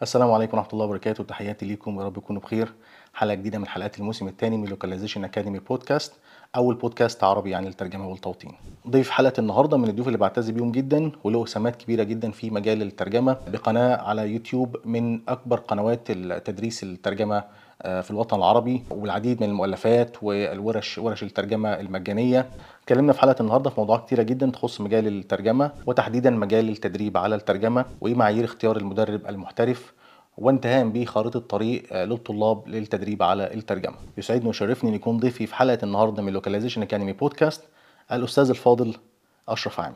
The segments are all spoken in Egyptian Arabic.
السلام عليكم ورحمة الله وبركاته تحياتي ليكم يا رب تكونوا بخير حلقة جديدة من حلقات الموسم الثاني من لوكاليزيشن اكاديمي بودكاست أول بودكاست عربي عن الترجمة والتوطين ضيف حلقة النهاردة من الضيوف اللي بعتز بيهم جدا وله سمات كبيرة جدا في مجال الترجمة بقناة على يوتيوب من أكبر قنوات تدريس الترجمة آه، في الوطن العربي والعديد من المؤلفات والورش ورش الترجمه المجانيه اتكلمنا في حلقه النهارده في موضوعات كتيره جدا تخص مجال الترجمه وتحديدا مجال التدريب على الترجمه وايه معايير اختيار المدرب المحترف وانتهاء بخارطه طريق آه، للطلاب للتدريب على الترجمه. يسعدني ويشرفني ان يكون ضيفي في حلقه النهارده من لوكاليزيشن اكاديمي بودكاست الاستاذ الفاضل اشرف عامر.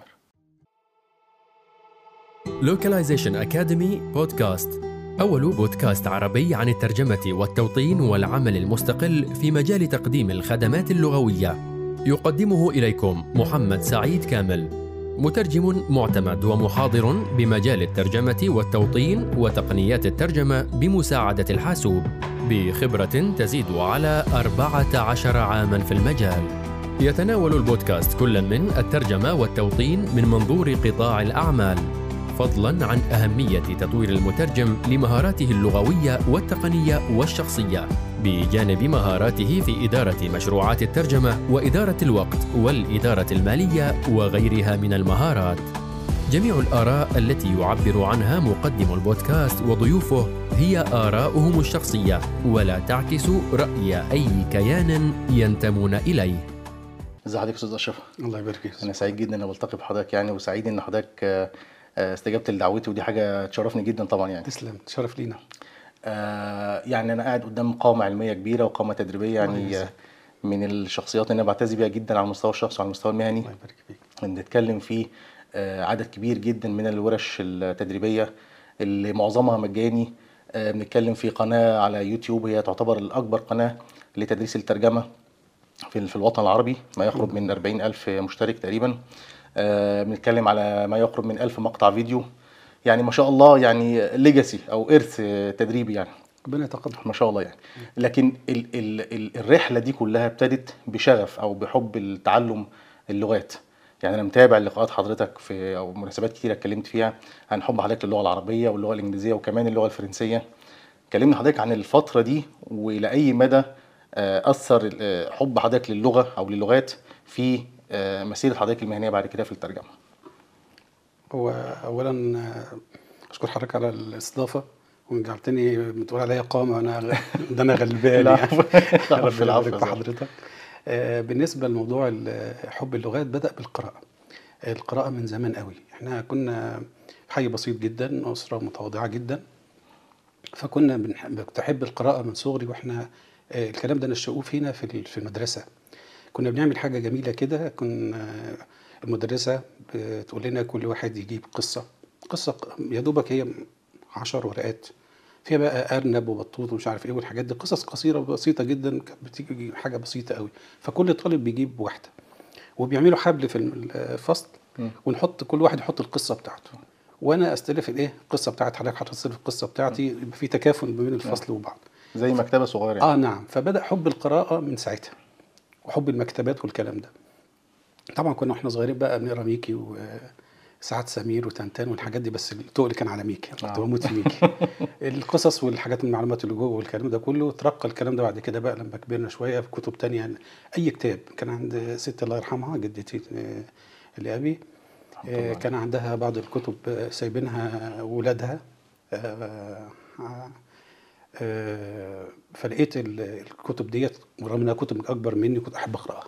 لوكاليزيشن اكاديمي بودكاست أول بودكاست عربي عن الترجمة والتوطين والعمل المستقل في مجال تقديم الخدمات اللغوية. يقدمه إليكم محمد سعيد كامل، مترجم معتمد ومحاضر بمجال الترجمة والتوطين وتقنيات الترجمة بمساعدة الحاسوب، بخبرة تزيد على 14 عاما في المجال. يتناول البودكاست كل من الترجمة والتوطين من منظور قطاع الأعمال فضلا عن أهمية تطوير المترجم لمهاراته اللغوية والتقنية والشخصية بجانب مهاراته في إدارة مشروعات الترجمة وإدارة الوقت والإدارة المالية وغيرها من المهارات. جميع الآراء التي يعبر عنها مقدم البودكاست وضيوفه هي آراؤهم الشخصية ولا تعكس رأي أي كيان ينتمون إليه. ازي حضرتك استاذ اشرف؟ الله يبارك فيك انا سعيد جدا ان بلتقي بحضرتك يعني وسعيد ان حضرتك آه، استجبت لدعوتي ودي حاجه تشرفني جدا طبعا يعني تسلم شرف لينا آه يعني انا قاعد قدام قامه علميه كبيره وقامه تدريبيه يعني آه من الشخصيات اللي انا بعتز بيها جدا على المستوى الشخصي وعلى المستوى المهني الله يبارك فيك نتكلم فيه آه عدد كبير جدا من الورش التدريبيه اللي معظمها مجاني آه بنتكلم في قناه على يوتيوب هي تعتبر الاكبر قناه لتدريس الترجمه في في الوطن العربي ما يقرب من 40 ألف مشترك تقريبا آه، بنتكلم على ما يقرب من ألف مقطع فيديو يعني ما شاء الله يعني ليجاسي او ارث تدريبي يعني ربنا يتقبل ما شاء الله يعني لكن ال ال ال الرحله دي كلها ابتدت بشغف او بحب التعلم اللغات يعني انا متابع لقاءات حضرتك في او مناسبات كتيره اتكلمت فيها عن حب حضرتك للغه العربيه واللغه الانجليزيه وكمان اللغه الفرنسيه كلمنا حضرتك عن الفتره دي والى اي مدى آه، اثر آه، حب حضرتك للغه او للغات في آه، مسيره حضرتك المهنيه بعد كده في الترجمه هو اولا اشكر حضرتك على الاستضافه وجعلتني بتقول عليا قامه وانا ده انا غلبان يعني في العفو في حضرتك بالنسبه لموضوع حب اللغات بدا بالقراءه القراءه من زمان قوي احنا كنا في حي بسيط جدا اسره متواضعه جدا فكنا بنحب القراءه من صغري واحنا الكلام ده نشأوه فينا في في المدرسه كنا بنعمل حاجه جميله كده كنا المدرسه بتقول لنا كل واحد يجيب قصه قصه يا دوبك هي عشر ورقات فيها بقى ارنب وبطوط ومش عارف ايه والحاجات دي قصص قصيره بسيطه جدا كانت بتيجي حاجه بسيطه قوي فكل طالب بيجيب واحده وبيعملوا حبل في الفصل ونحط كل واحد يحط القصه بتاعته وانا استلف الايه القصه بتاعت حضرتك هتستلف القصه بتاعتي يبقى في تكافل بين الفصل وبعض زي مكتبه صغيره يعني. اه نعم فبدا حب القراءه من ساعتها وحب المكتبات والكلام ده طبعا كنا واحنا صغيرين بقى بنقرا ميكي وسعاد سمير وتنتان والحاجات دي بس التقل كان على ميكي كنت آه. بموت في ميكي القصص والحاجات من المعلومات اللي جوه والكلام ده كله ترقى الكلام ده بعد كده بقى لما كبرنا شويه في كتب تانية اي كتاب كان عند ست الله يرحمها جدتي اللي ابي كان عندها بعض الكتب سايبينها ولادها فلقيت الكتب ديت ورغم انها كتب اكبر مني كنت احب اقراها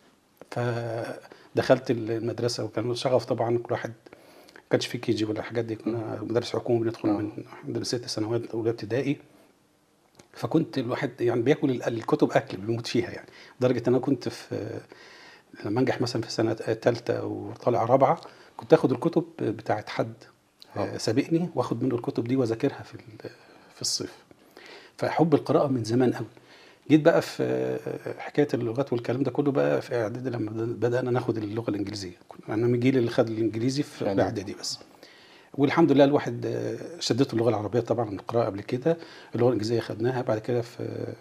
فدخلت المدرسه وكان شغف طبعا كل واحد ما كانش في كي جي ولا الحاجات دي كنا مدرس حكومي بندخل من عندنا ست سنوات اولى ابتدائي فكنت الواحد يعني بياكل الكتب اكل بيموت فيها يعني لدرجه ان انا كنت في لما انجح مثلا في سنه ثالثه وطالع رابعه كنت اخد الكتب بتاعت حد سابقني واخد منه الكتب دي واذاكرها في في الصيف فحب القراءه من زمان قوي جيت بقى في حكايه اللغات والكلام ده كله بقى في اعدادي لما بدانا ناخد اللغه الانجليزيه انا من الجيل اللي خد الانجليزي في يعني اعدادي بس والحمد لله الواحد شدته اللغه العربيه طبعا القراءه قبل كده اللغه الانجليزيه خدناها بعد كده في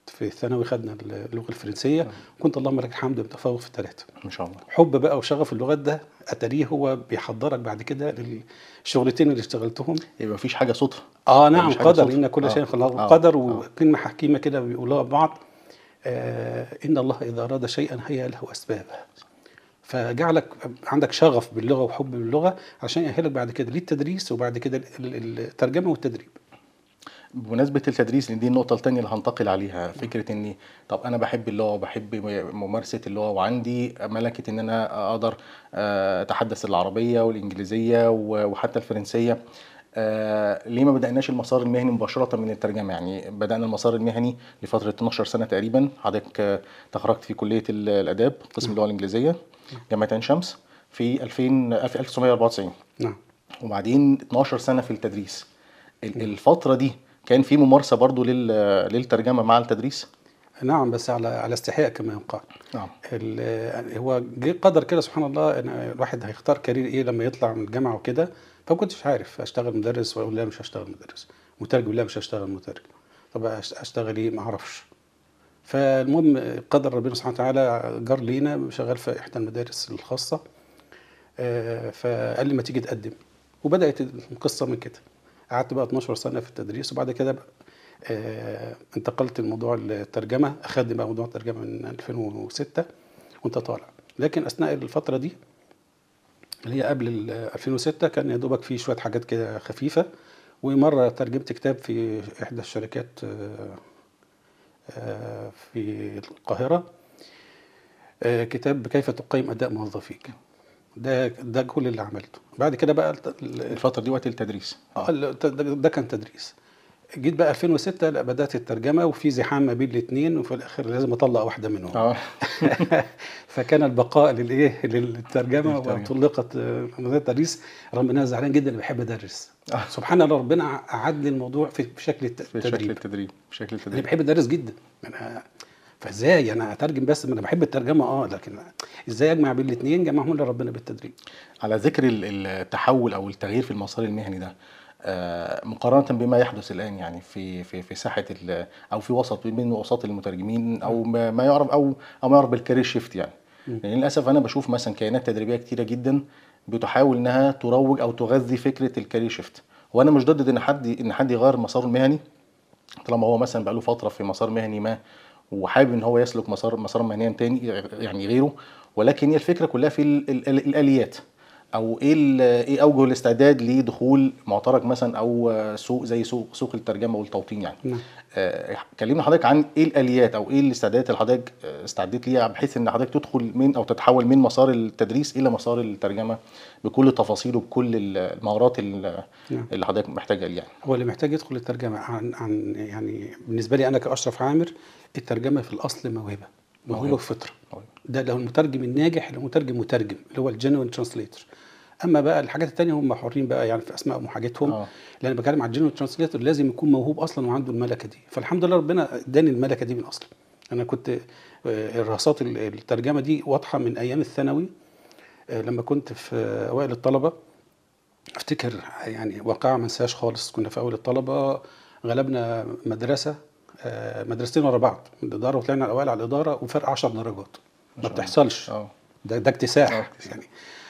في الثانوي خدنا اللغه الفرنسيه كنت اللهم لك الحمد متفوق في الثلاثه ما شاء الله حب بقى وشغف اللغات ده اتاريه هو بيحضرك بعد كده للشغلتين اللي اشتغلتهم يبقى مفيش حاجه صدفه اه نعم مش حاجة قدر صدفة. ان كل آه. شيء خلقه آه. قدر آه. وكلمه حكيمه كده بيقولوها ببعض آه ان الله اذا اراد شيئا هيا له اسبابه فجعلك عندك شغف باللغه وحب باللغه عشان يأهلك بعد كده للتدريس وبعد كده ال- ال- الترجمه والتدريب بمناسبة التدريس لأن دي النقطة التانية اللي هنتقل عليها فكرة إني طب أنا بحب اللغة وبحب ممارسة اللغة وعندي ملكة إن أنا أقدر آه، أتحدث العربية والإنجليزية و- وحتى الفرنسية آه، ليه ما بدأناش المسار المهني مباشرة من الترجمة يعني بدأنا المسار المهني لفترة 12 سنة تقريبا حضرتك آه، تخرجت في كلية ال- الآداب قسم اللغة الإنجليزية جامعة عين شمس في 2000 في 1994 نعم وبعدين 12 سنه في التدريس ال- الفتره دي كان في ممارسه برضو لل- للترجمه مع التدريس نعم بس على على استحياء كما يقال نعم ال- هو جه قدر كده سبحان الله ان الواحد هيختار كارير ايه لما يطلع من الجامعه وكده فما كنتش عارف اشتغل مدرس ولا لا مش هشتغل مدرس مترجم لا مش هشتغل مترجم طب أش- اشتغل ايه ما اعرفش فالمهم قدر ربنا سبحانه وتعالى جار لينا شغال في احدى المدارس الخاصه آه، فقال لي ما تيجي تقدم وبدات القصه من كده قعدت بقى 12 سنه في التدريس وبعد كده بقى آه، انتقلت لموضوع الترجمه اخدت بقى موضوع الترجمه من 2006 وانت طالع لكن اثناء الفتره دي اللي هي قبل ال 2006 كان يا دوبك في شويه حاجات كده خفيفه ومره ترجمت كتاب في احدى الشركات آه، آه، في القاهره آه، كتاب كيف تقيم اداء موظفيك ده ده كل اللي عملته بعد كده بقى الت- ال- الفتره دي وقت التدريس اه ال- ده, ده كان تدريس جيت بقى 2006 لا بدات الترجمه وفي زحام ما بين الاثنين وفي الاخر لازم اطلق واحده منهم اه فكان البقاء للايه للترجمه للترجمة. وطلقت آه، مدرسه التدريس رغم ان انا زعلان جدا اللي بحب ادرس آه. سبحان الله ربنا اعد لي الموضوع في في شكل الت- في شكل التدريب التدريب في شكل اللي التدريب بحب ادرس جدا انا فازاي انا اترجم بس ما انا بحب الترجمه اه لكن ازاي اجمع بين الاثنين جمعهم لي ربنا بالتدريب على ذكر ال- التحول او التغيير في المسار المهني ده آه، مقارنة بما يحدث الآن يعني في في في ساحة ال- أو في وسط بين وسط المترجمين أو ما ما يعرف أو أو ما يعرف بالكارير شيفت يعني لأن للأسف أنا بشوف مثلا كيانات تدريبية كتيرة جدا بتحاول إنها تروج أو تغذي فكرة الكارير شيفت وأنا مش ضد إن حد إن حد يغير مساره المهني طالما هو مثلا بقاله فتره في مسار مهني ما وحابب ان هو يسلك مسار مسار مهنيا تاني يعني غيره ولكن هي الفكره كلها في ال ال ال الاليات او ايه ال- ايه اوجه الاستعداد لدخول معترك مثلا او سوق زي سوق سوق الترجمه والتوطين يعني نعم. آه، كلمنا حضرتك عن ايه الاليات او ايه الاستعدادات اللي حضرتك آه، استعديت ليها بحيث ان حضرتك تدخل من او تتحول من مسار التدريس الى مسار الترجمه بكل تفاصيله بكل المهارات ال- نعم. اللي حضرتك محتاجها ليه يعني هو اللي محتاج يدخل الترجمه عن عن يعني بالنسبه لي انا كاشرف عامر الترجمه في الاصل موهبه موهبه موهبة. وفطره موهبة. ده لو المترجم الناجح لو مترجم مترجم اللي هو الجينوين ترانسليتور اما بقى الحاجات التانية هم حرين بقى يعني في اسمائهم وحاجتهم آه. لان أنا بتكلم على الجينوين ترانسليتور لازم يكون موهوب اصلا وعنده الملكه دي فالحمد لله ربنا اداني الملكه دي من اصلا انا كنت آه، الرهاسات ال- الترجمه دي واضحه من ايام الثانوي آه، لما كنت في آه، اوائل الطلبه افتكر يعني واقعه ما انساهاش خالص كنا في اول الطلبه غلبنا مدرسه آه، مدرستين ورا بعض من الاداره وطلعنا الاوائل على الاداره وفرق 10 درجات ما الله. بتحصلش اه ده ده اكتساح آه، اكتساح. يعني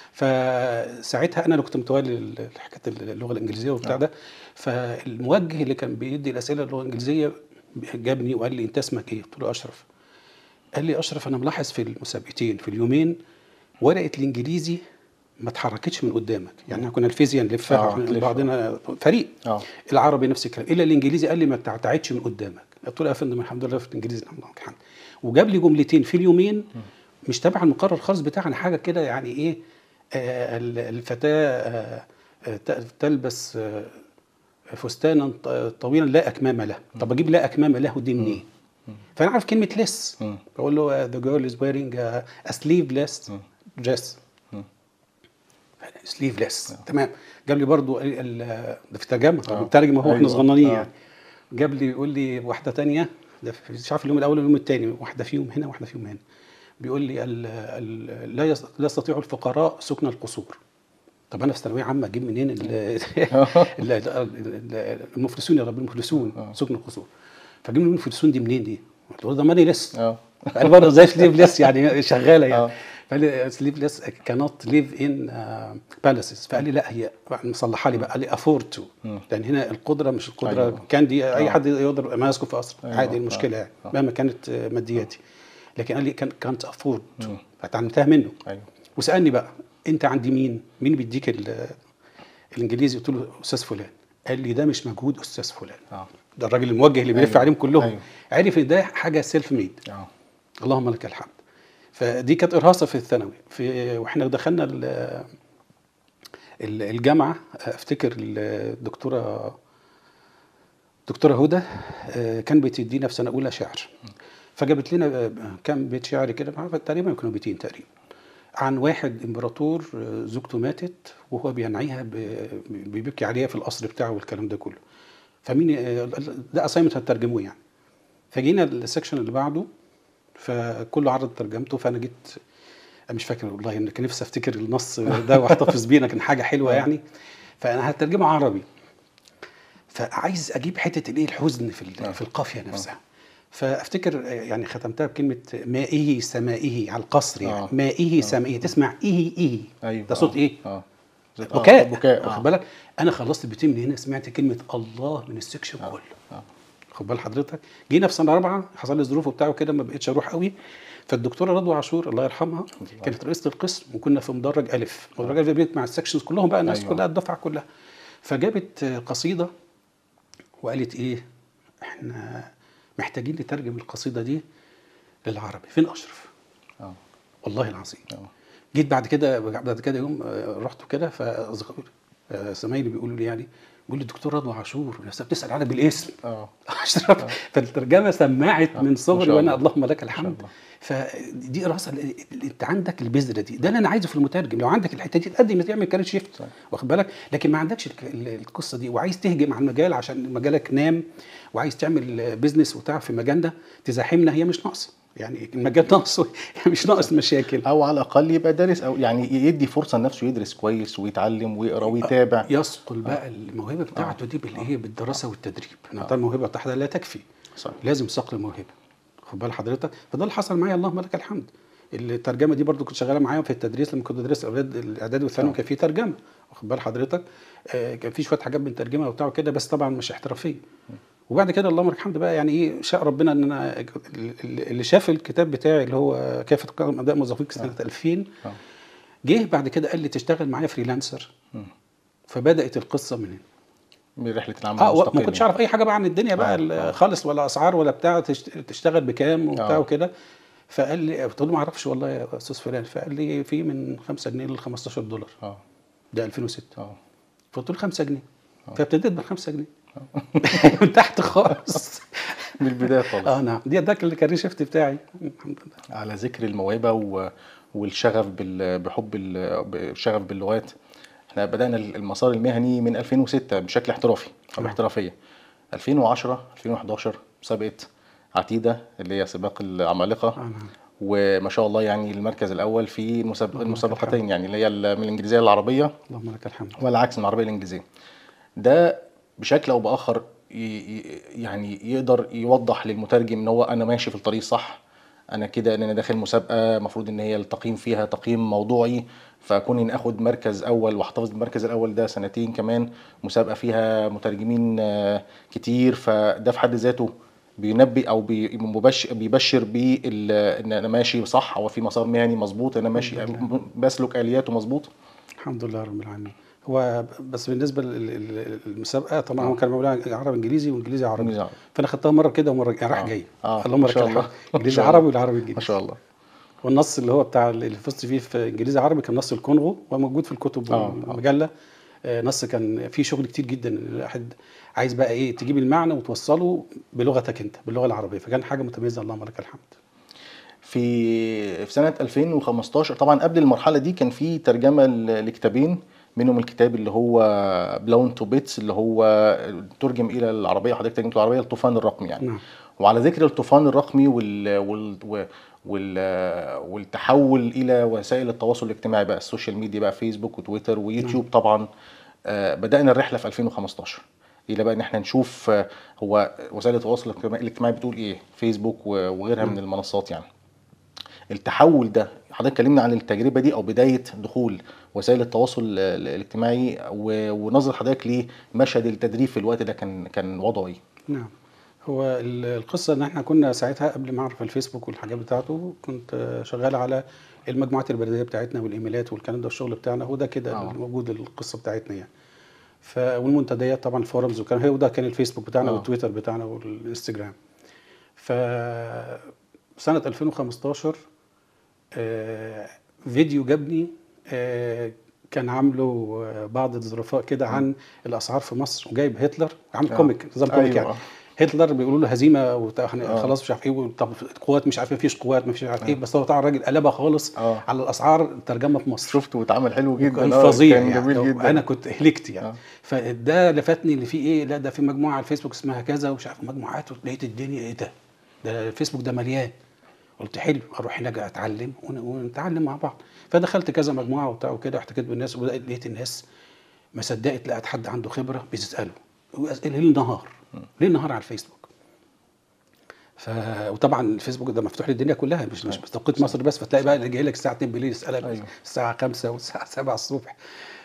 فساعتها انا اللي كنت متولي ال- حكايه اللغه الانجليزيه وبتاع ده فالموجه اللي كان بيدي الاسئله اللغه الانجليزيه جابني وقال لي انت اسمك ايه؟ قلت له اشرف قال لي اشرف انا ملاحظ في المسابقتين في اليومين ورقه الانجليزي ما اتحركتش من قدامك يعني احنا كنا الفيزياء نلفها آه، آه تلف. بعضنا فريق اه العربي نفس الكلام الا الانجليزي قال لي ما تعتعدش من قدامك قلت له يا فندم الحمد لله في الانجليزي الحمد لله لك الحمد وجاب لي جملتين في اليومين مش تبع المقرر خالص بتاعنا حاجه كده يعني ايه آه ال- الفتاه آه آه، ت- تلبس آه فستانا ط- طويلا لا اكمام له طب اجيب لا اكمام له دي منين فانا عارف كلمه لس مم. بقول له ذا جيرل از ويرينج ا سليفلس دريس مم. سليفلس تمام جاب لي برضو ال- ال- ده في الترجمه آه. بترجم اهو احنا أيوة. صغننين آه. يعني جاب لي يقول لي واحده تانية ده في- مش عارف اليوم الاول واليوم الثاني واحده فيهم هنا واحده فيهم هنا بيقول لي ال ال لا يس- لا يستطيع الفقراء سكن القصور طب انا في ثانويه عامه اجيب منين ال- ال- ال- المفلسون يا رب المفلسون آه. سكن القصور فاجيب منين المفلسون دي منين دي قلت له ده ماني ليس اه قال برضه زي سليف ليس يعني شغاله يعني آه. فقال لي سليف ليس كانوت ليف ان بالاسز فقال لي لا هي مصلحه لي بقى قال لي افورد تو مم. لان هنا القدره مش القدره أيوة. كان دي اي آه. حد يقدر ما يسكن في قصر أيوة. عادي المشكله يعني آه. مهما كانت آه، مادياتي لكن قال لي كان كانت افورد تو مم. فتعلمتها منه ايوه وسالني بقى انت عندي مين؟ مين بيديك ال- الانجليزي؟ قلت له استاذ فلان قال لي ده مش مجهود استاذ فلان اه ده الراجل الموجه اللي بيلف أيوة. عليهم كلهم أيوة. عرف ان ده حاجه سيلف ميد اه اللهم لك الحمد فدي كانت ارهاصه في الثانوي في واحنا دخلنا ال- ال- الجامعه افتكر الدكتوره دكتوره هدى آه، كان بتدينا في سنه اولى شعر فجابت لنا آه، كام بيت شعر كده مش عارف تقريبا كانوا بيتين تقريبا عن واحد امبراطور آه، زوجته ماتت وهو بينعيها ب- بيبكي عليها في القصر بتاعه والكلام ده كله فمين آه، ده اسايمنت هترجموه يعني فجينا السكشن اللي بعده فكله عرض ترجمته فانا جيت أنا مش فاكر والله ان كان نفسي افتكر النص ده واحتفظ بيه أنا كان حاجه حلوه يعني فانا هترجمه عربي فعايز اجيب حته الايه الحزن في ال- آه. في القافيه نفسها فافتكر آه، يعني ختمتها بكلمه مائه سمائه على القصر يعني آه. مائه سمائه تسمع ايه ايه ايوه ده صوت آه. ايه اه آه، بكاء بكاء واخد آه. بالك انا خلصت البيتين من هنا سمعت كلمه الله من السكشن كله آه. خد بال حضرتك جينا في سنه رابعه حصل لي ظروف وبتاع وكده ما بقتش اروح قوي فالدكتوره رضوى عاشور الله يرحمها كانت رئيسه القسم وكنا في مدرج الف مدرج الف بيت مع السكشنز كلهم بقى الناس أيوة. كلها الدفعه كلها فجابت آه، قصيده وقالت ايه احنا محتاجين نترجم القصيده دي للعربي فين اشرف اه والله العظيم اه جيت بعد كده بعد كده يوم آه، رحت كده فاصدقائي آه، زمايلي بيقولوا لي يعني بيقول لي الدكتور رضوى عاشور يا أستاذ بتسال عنها بالاسم اه اشرف فالترجمه سمعت آه، من ما صغري شاء وانا الله. اللهم لك ما شاء الحمد الله. فدي راسه اللي انت عندك البذره دي ده اللي انا عايزه في المترجم لو عندك الحته دي تقدم تعمل كارير شيفت صح. واخد بالك لكن ما عندكش الك- ال- القصه دي وعايز تهجم على المجال عشان مجالك نام وعايز تعمل بيزنس وبتاع في مجالنا تزاحمنا هي مش ناقصه يعني المجال ناقص مش ناقص مشاكل او على الاقل يبقى دارس او يعني يدي فرصه لنفسه يدرس كويس ويتعلم ويقرا ويتابع يصقل بقى الموهبه بتاعته دي بالايه بالدراسه والتدريب انا الموهبه بتاعتها لا تكفي صح. لازم صقل الموهبه خد بال حضرتك فده اللي حصل معايا اللهم لك الحمد الترجمه دي برضو كنت شغاله معايا في التدريس لما كنت بدرس اولاد الاعداد والثانوي آه. كان في ترجمه واخد بال حضرتك آه كان في شويه حاجات بنترجمها وبتاع كده بس طبعا مش احترافيه وبعد كده اللهم لك الحمد بقى يعني ايه شاء ربنا ان انا اللي شاف الكتاب بتاعي اللي هو كافه قائمه اداء موظفين سنه 2000 آه. جه بعد كده قال لي تشتغل معايا فريلانسر مم. فبدات القصه من هنا من رحله العمل اه و- ما المستقل كنتش يعني. اعرف اي حاجه بقى عن الدنيا بقى آه، ال- آه. خالص ولا اسعار ولا بتاع تشت- تشتغل بكام وبتاع آه. وكده فقال لي قلت له ما اعرفش والله يا استاذ فلان فقال لي في من 5 جنيه ل 15 دولار اه ده 2006 اه فقلت له 5 جنيه فابتديت ب 5 جنيه من تحت خالص من البدايه خالص اه نعم دي ده الكارير شيفت بتاعي الحمد لله على ذكر الموهبه و... والشغف بال... بحب ال... بالشغف باللغات احنا بدانا المسار المهني من 2006 بشكل احترافي او نعم. احترافيه 2010 2011 مسابقه عتيده اللي هي سباق العمالقه آه نعم وما شاء الله يعني المركز الاول في المسابق اللهم لك المسابقتين يعني اللي هي ال- من الانجليزيه للعربيه اللهم لك الحمد والعكس من العربيه للانجليزيه ده بشكل او باخر ي- ي- يعني يقدر يوضح للمترجم ان هو انا ماشي في الطريق صح انا كده ان انا داخل مسابقه المفروض ان هي التقييم فيها تقييم موضوعي فكون ان اخد مركز اول واحتفظ بالمركز الاول ده سنتين كمان مسابقه فيها مترجمين آه، كتير فده في حد ذاته بينبئ او بي- مبشر بيبشر بال ان انا ماشي صح او في مسار مهني مظبوط انا ماشي الحمد بسلك الياته مظبوط الحمد لله رب العالمين هو بس بالنسبه للمسابقه طبعا هو كان معمول عربي انجليزي وانجليزي عربي إنجليزي عربي. فانا خدتها مره كده ومره يعني رايح آه. جاي آه، اللهم ما لك شاء الله. الحمد ما انجليزي شاء عربي الله. والعربي انجليزي ما شاء الله والنص اللي هو بتاع اللي فزت فيه في انجليزي عربي كان نص الكونغو وموجود في الكتب آه، آه. والمجله آه، نص كان فيه شغل كتير جدا الواحد عايز بقى ايه تجيب المعنى وتوصله بلغتك انت باللغه العربيه فكان حاجه متميزه اللهم لك الحمد في في سنة 2015 طبعا قبل المرحلة دي كان في ترجمة ل- لكتابين منهم الكتاب اللي هو بلاون تو بيتس اللي هو ترجم إلى العربية حضرتك ترجمته العربية الطوفان الرقمي يعني نعم وعلى ذكر الطوفان الرقمي وال وال و- وال والتحول الى وسائل التواصل الاجتماعي بقى السوشيال ميديا بقى فيسبوك وتويتر ويوتيوب طبعا آه، بدانا الرحله في 2015 الى بقى ان احنا نشوف آه، هو وسائل التواصل الاجتماعي الاجتماعي بتقول ايه فيسبوك و- وغيرها من المنصات يعني التحول ده حضرتك كلمنا عن التجربه دي او بدايه دخول وسائل التواصل ال- الاجتماعي و- ونظر حضرتك لمشهد التدريب في الوقت ده كان كان وضعه ايه؟ نعم هو ال- القصة ان احنا كنا ساعتها قبل ما اعرف الفيسبوك والحاجات بتاعته كنت آه، شغال على المجموعات البريدية بتاعتنا والايميلات والكلام ده والشغل بتاعنا هو ده كده آه. اللي موجود القصة بتاعتنا يعني ف والمنتديات طبعا الفورمز وكان هو ده كان الفيسبوك بتاعنا آه. والتويتر بتاعنا والانستجرام ف سنة 2015 آه، فيديو جابني آه، كان عامله آه، بعض الظرفاء كده عن الاسعار في مصر وجايب هتلر عامل آه. كوميك نظام كوميك أيوة. يعني هتلر بيقولوا له هزيمه وبتاع إحنا آه. خلاص مش عارف ايه طب قوات مش عارف ايه مفيش قوات مفيش عارف ايه بس هو طبعا الراجل قلبها خالص آه. على الاسعار الترجمه في مصر شفته واتعمل حلو جدا كان آه، فظيع كان يعني جميل جدا انا كنت هلكت يعني آه. فده لفتني اللي فيه ايه لا ده في مجموعه على الفيسبوك اسمها كذا ومش عارف مجموعات لقيت الدنيا ايه ده ده الفيسبوك ده مليان قلت حلو اروح هناك اتعلم ون- ونتعلم مع بعض فدخلت كذا مجموعه وبتاع وكده واحتكيت بالناس وبدات لقيت الناس ما صدقت لقت حد عنده خبره بتساله واسئله ليل نهار ليل نهار على الفيسبوك ف... وطبعا الفيسبوك ده مفتوح للدنيا كلها مش مش بتوقيت مصر بس فتلاقي بقى اللي جاي لك الساعه 2 بالليل يسالك أيوة. الساعه 5 والساعه 7 الصبح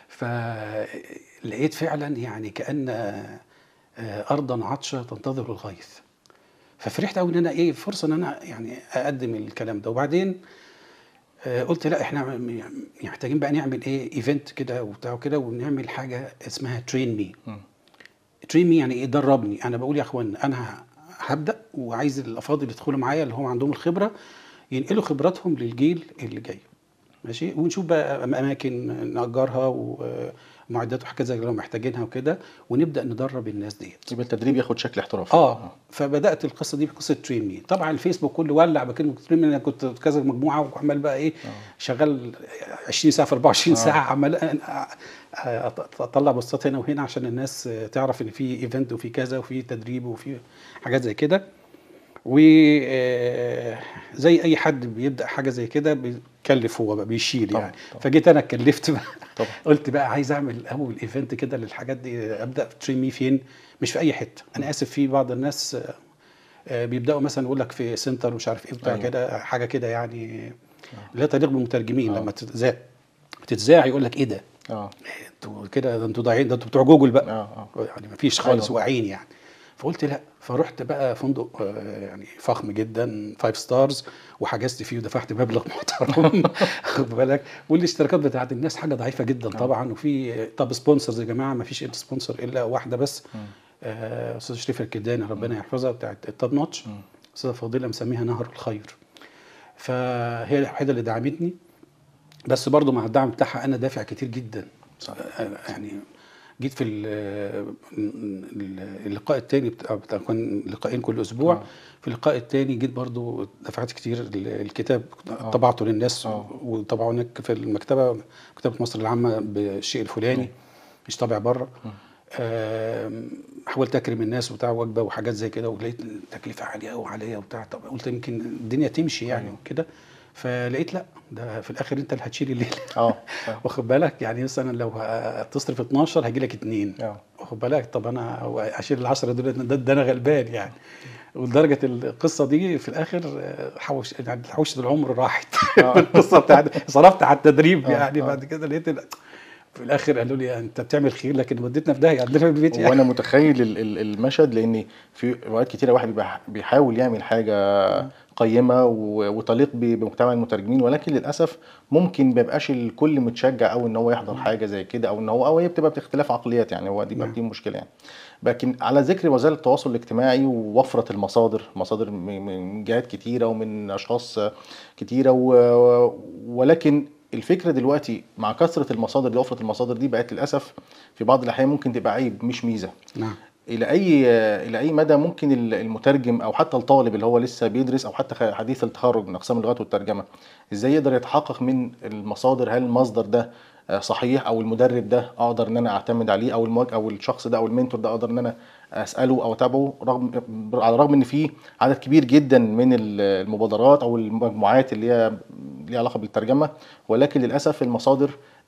فلقيت فعلا يعني كان آه، ارضا عطشه تنتظر الغيث ففرحت قوي ان انا ايه فرصه ان انا يعني اقدم الكلام ده وبعدين آه، قلت لا احنا م- م- محتاجين بقى نعمل ايه ايفنت كده وبتاع وكده ونعمل حاجه اسمها ترين مي ترين مي يعني ايه دربني انا بقول يا اخوان انا ه- هبدا وعايز الافاضل يدخلوا معايا اللي هم عندهم الخبره ينقلوا خبراتهم للجيل اللي جاي ماشي ونشوف بقى اماكن ناجرها ومعدات وحاجات زي اللي هم محتاجينها وكده ونبدا ندرب الناس ديت يبقى التدريب ياخد شكل احترافي اه فبدات القصه دي بقصه ترين مي طبعا الفيسبوك كله ولع بكلمه ترين مي انا كنت في كذا مجموعه وعمال بقى ايه شغال 20 ساعه في 24 آه. ساعه عمال أ- أ- أط- اطلع بوستات هنا وهنا عشان الناس تعرف ان في ايفنت وفي كذا وفي تدريب وفي حاجات زي كده وزي اي حد بيبدا حاجه زي كده بيكلف هو بقى بيشيل طبعاً، يعني طبعاً. فجيت انا اتكلفت بقى طبعا قلت بقى عايز اعمل اول ايفنت كده للحاجات دي ابدا في ترين مي فين مش في اي حته انا اسف في بعض الناس آه، آه، بيبداوا مثلا يقول لك في سنتر مش عارف ايه بتاع أيوة. كده حاجه كده يعني لا تليق بالمترجمين آه. لما تتذاع تتذاع يقول لك ايه ده اه انتوا كده ده انتوا ضايعين ده انتوا بتوع جوجل بقى اه اه يعني ما فيش خالص أيوة. واعيين يعني فقلت لا فرحت بقى فندق آه، يعني فخم جدا فايف ستارز وحجزت فيه ودفعت مبلغ محترم خد بالك والاشتراكات بتاعت الناس حاجه ضعيفه جدا طبعا وفي طب سبونسرز يا جماعه ما فيش سبونسر الا واحده بس آه، استاذ شريف الكداني ربنا يحفظها بتاعت التوب نوتش استاذه فضيله مسميها نهر الخير فهي الوحيده اللي دعمتني بس برضو مع الدعم بتاعها انا دافع كتير جدا صح. يعني جيت في ال- ال- اللقاء التاني بتاع بتاع- كان لقاءين كل اسبوع آه. في اللقاء التاني جيت برضو دفعت كتير ال- الكتاب آه. طبعته للناس آه. وطبعه هناك في المكتبه مكتبه مصر العامه بالشيء الفلاني مش طابع بره آم، حاولت اكرم الناس وبتاع وجبه وحاجات زي كده ولقيت التكلفه عاليه قوي عليا وبتاع طب قلت يمكن الدنيا تمشي يعني أيوة. وكده فلقيت لا ده في الاخر انت اللي هتشيل الليله اه واخد بالك يعني مثلا لو هتصرف 12 هيجي لك اثنين اه واخد بالك طب انا هو اشيل ال 10 دول ده, ده انا غلبان يعني ولدرجه القصه دي في الاخر آه، حوش يعني حوشه العمر راحت آه. القصه بتاعت صرفت على التدريب آه، يعني آه. بعد كده لقيت ال- في الاخر قالوا لي انت بتعمل خير لكن وديتنا في داهيه عندنا في البيت يعني وانا متخيل ال- ال- المشهد لان في اوقات كتيره واحد بيبقى بيحاول يعمل حاجه قيمه و- وتليق ب- بمجتمع المترجمين ولكن للاسف ممكن ما يبقاش الكل متشجع او ان هو يحضر حاجه زي كده او ان هو او هي بتبقى باختلاف عقليات يعني هو دي بقى نعم. دي مشكله يعني لكن على ذكر وسائل التواصل الاجتماعي ووفره المصادر مصادر من من جهات كتيره ومن اشخاص كتيره و- ولكن الفكره دلوقتي مع كثره المصادر دي وفره المصادر دي بقت للاسف في بعض الاحيان ممكن تبقى عيب مش ميزه نعم الى اي الى اي مدى ممكن ال- المترجم او حتى الطالب اللي هو لسه بيدرس او حتى خ- حديث التخرج من اقسام اللغات والترجمه ازاي يقدر يتحقق من المصادر هل المصدر ده آه، صحيح او المدرب ده اقدر ان انا اعتمد عليه او المواجه او الشخص ده او المنتور ده اقدر ان انا اساله او اتابعه رغم على الرغم ان في عدد كبير جدا من ال- المبادرات او المجموعات اللي هي ليها علاقه بالترجمه ولكن للاسف المصادر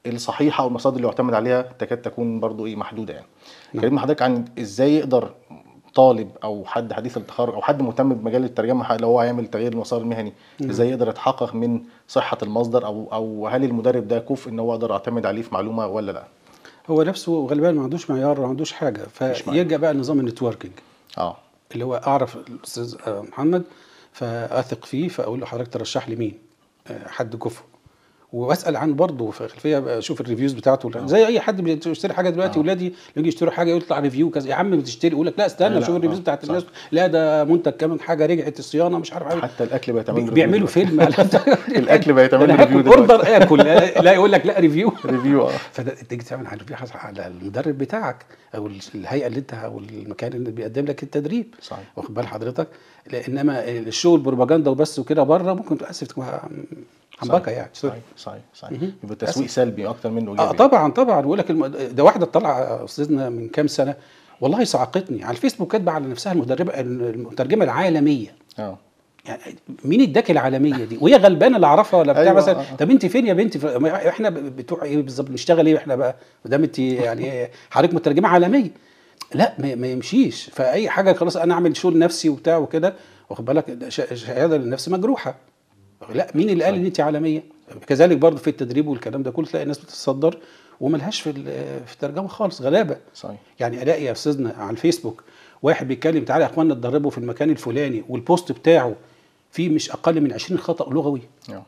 الصحيحه او المصادر اللي يعتمد عليها تكاد تكون برضو ايه محدوده يعني نعم. كلمنا حضرتك عن ازاي يقدر طالب او حد حديث التخرج او حد مهتم بمجال الترجمه لو هو هيعمل تغيير المسار المهني ازاي يقدر يتحقق من صحه المصدر او او هل المدرب ده كفء ان هو يقدر يعتمد عليه في معلومه ولا لا هو نفسه غالبا ما عندوش معيار ما عندوش حاجه معيار. فيرجع بقى لنظام النتوركينج اه اللي هو اعرف الاستاذ آه، محمد فاثق فيه فاقول له حضرتك ترشح لي مين آه، حد كفء واسال عنه برضه في الخلفيه اشوف الريفيوز بتاعته زي اي حد بيشتري حاجه دلوقتي آه. ولادي يجي يشتروا حاجه يطلع ريفيو كذا يا عم بتشتري يقول لك لا لا، استنى لا، شوف الريفيوز آه، بتاعت صح. الناس لا ده منتج كمان حاجه رجعت الصيانه مش عارف عارف حتى الاكل بقى يتعمل له بيعملوا ريفيو فيلم على الأكل بقى يتعمل له أنا ريفيو هاكل دلوقتي. اوردر اكل لا لا يقول لك لا ريفيو ريفيو اه فده تيجي تعمل على ريفيو حصل على المدرب بتاعك او الهيئه اللي انت او المكان اللي بيقدم لك التدريب صحيح واخد بال حضرتك لا، انما الشغل بروباجندا وبس وكده بره ممكن للاسف تكون حنبكه يعني صحيح صحيح صحيح مهم. يبقى تسويق سلبي اكتر منه اه ايجابي طبعا طبعا بقول لك الم... ده واحده طلع استاذنا من كام سنه والله صعقتني على الفيسبوك كاتبه على نفسها المدربه المترجمه العالميه اه يعني مين اداك العالميه دي وهي غلبانه اللي اعرفها ولا بتاع أيوة، مثلا آه. طب انت فين يا بنتي ف- ما احنا بتوع ايه بالظبط نشتغل ايه احنا بقى ما دام انت يعني حضرتك مترجمه عالميه لا ما, ما يمشيش فاي حاجه خلاص انا اعمل شغل نفسي وبتاع وكده واخد بالك ش- شهاده للنفس مجروحه لا مين اللي قال ان انت عالميه كذلك برضه في التدريب والكلام ده كله تلاقي الناس بتتصدر وملهاش في ال- في الترجمه خالص غلابه صحيح يعني الاقي يا استاذنا على الفيسبوك واحد بيتكلم تعالى يا اخوانا اتدربوا في المكان الفلاني والبوست بتاعه فيه مش اقل من 20 خطا لغوي اه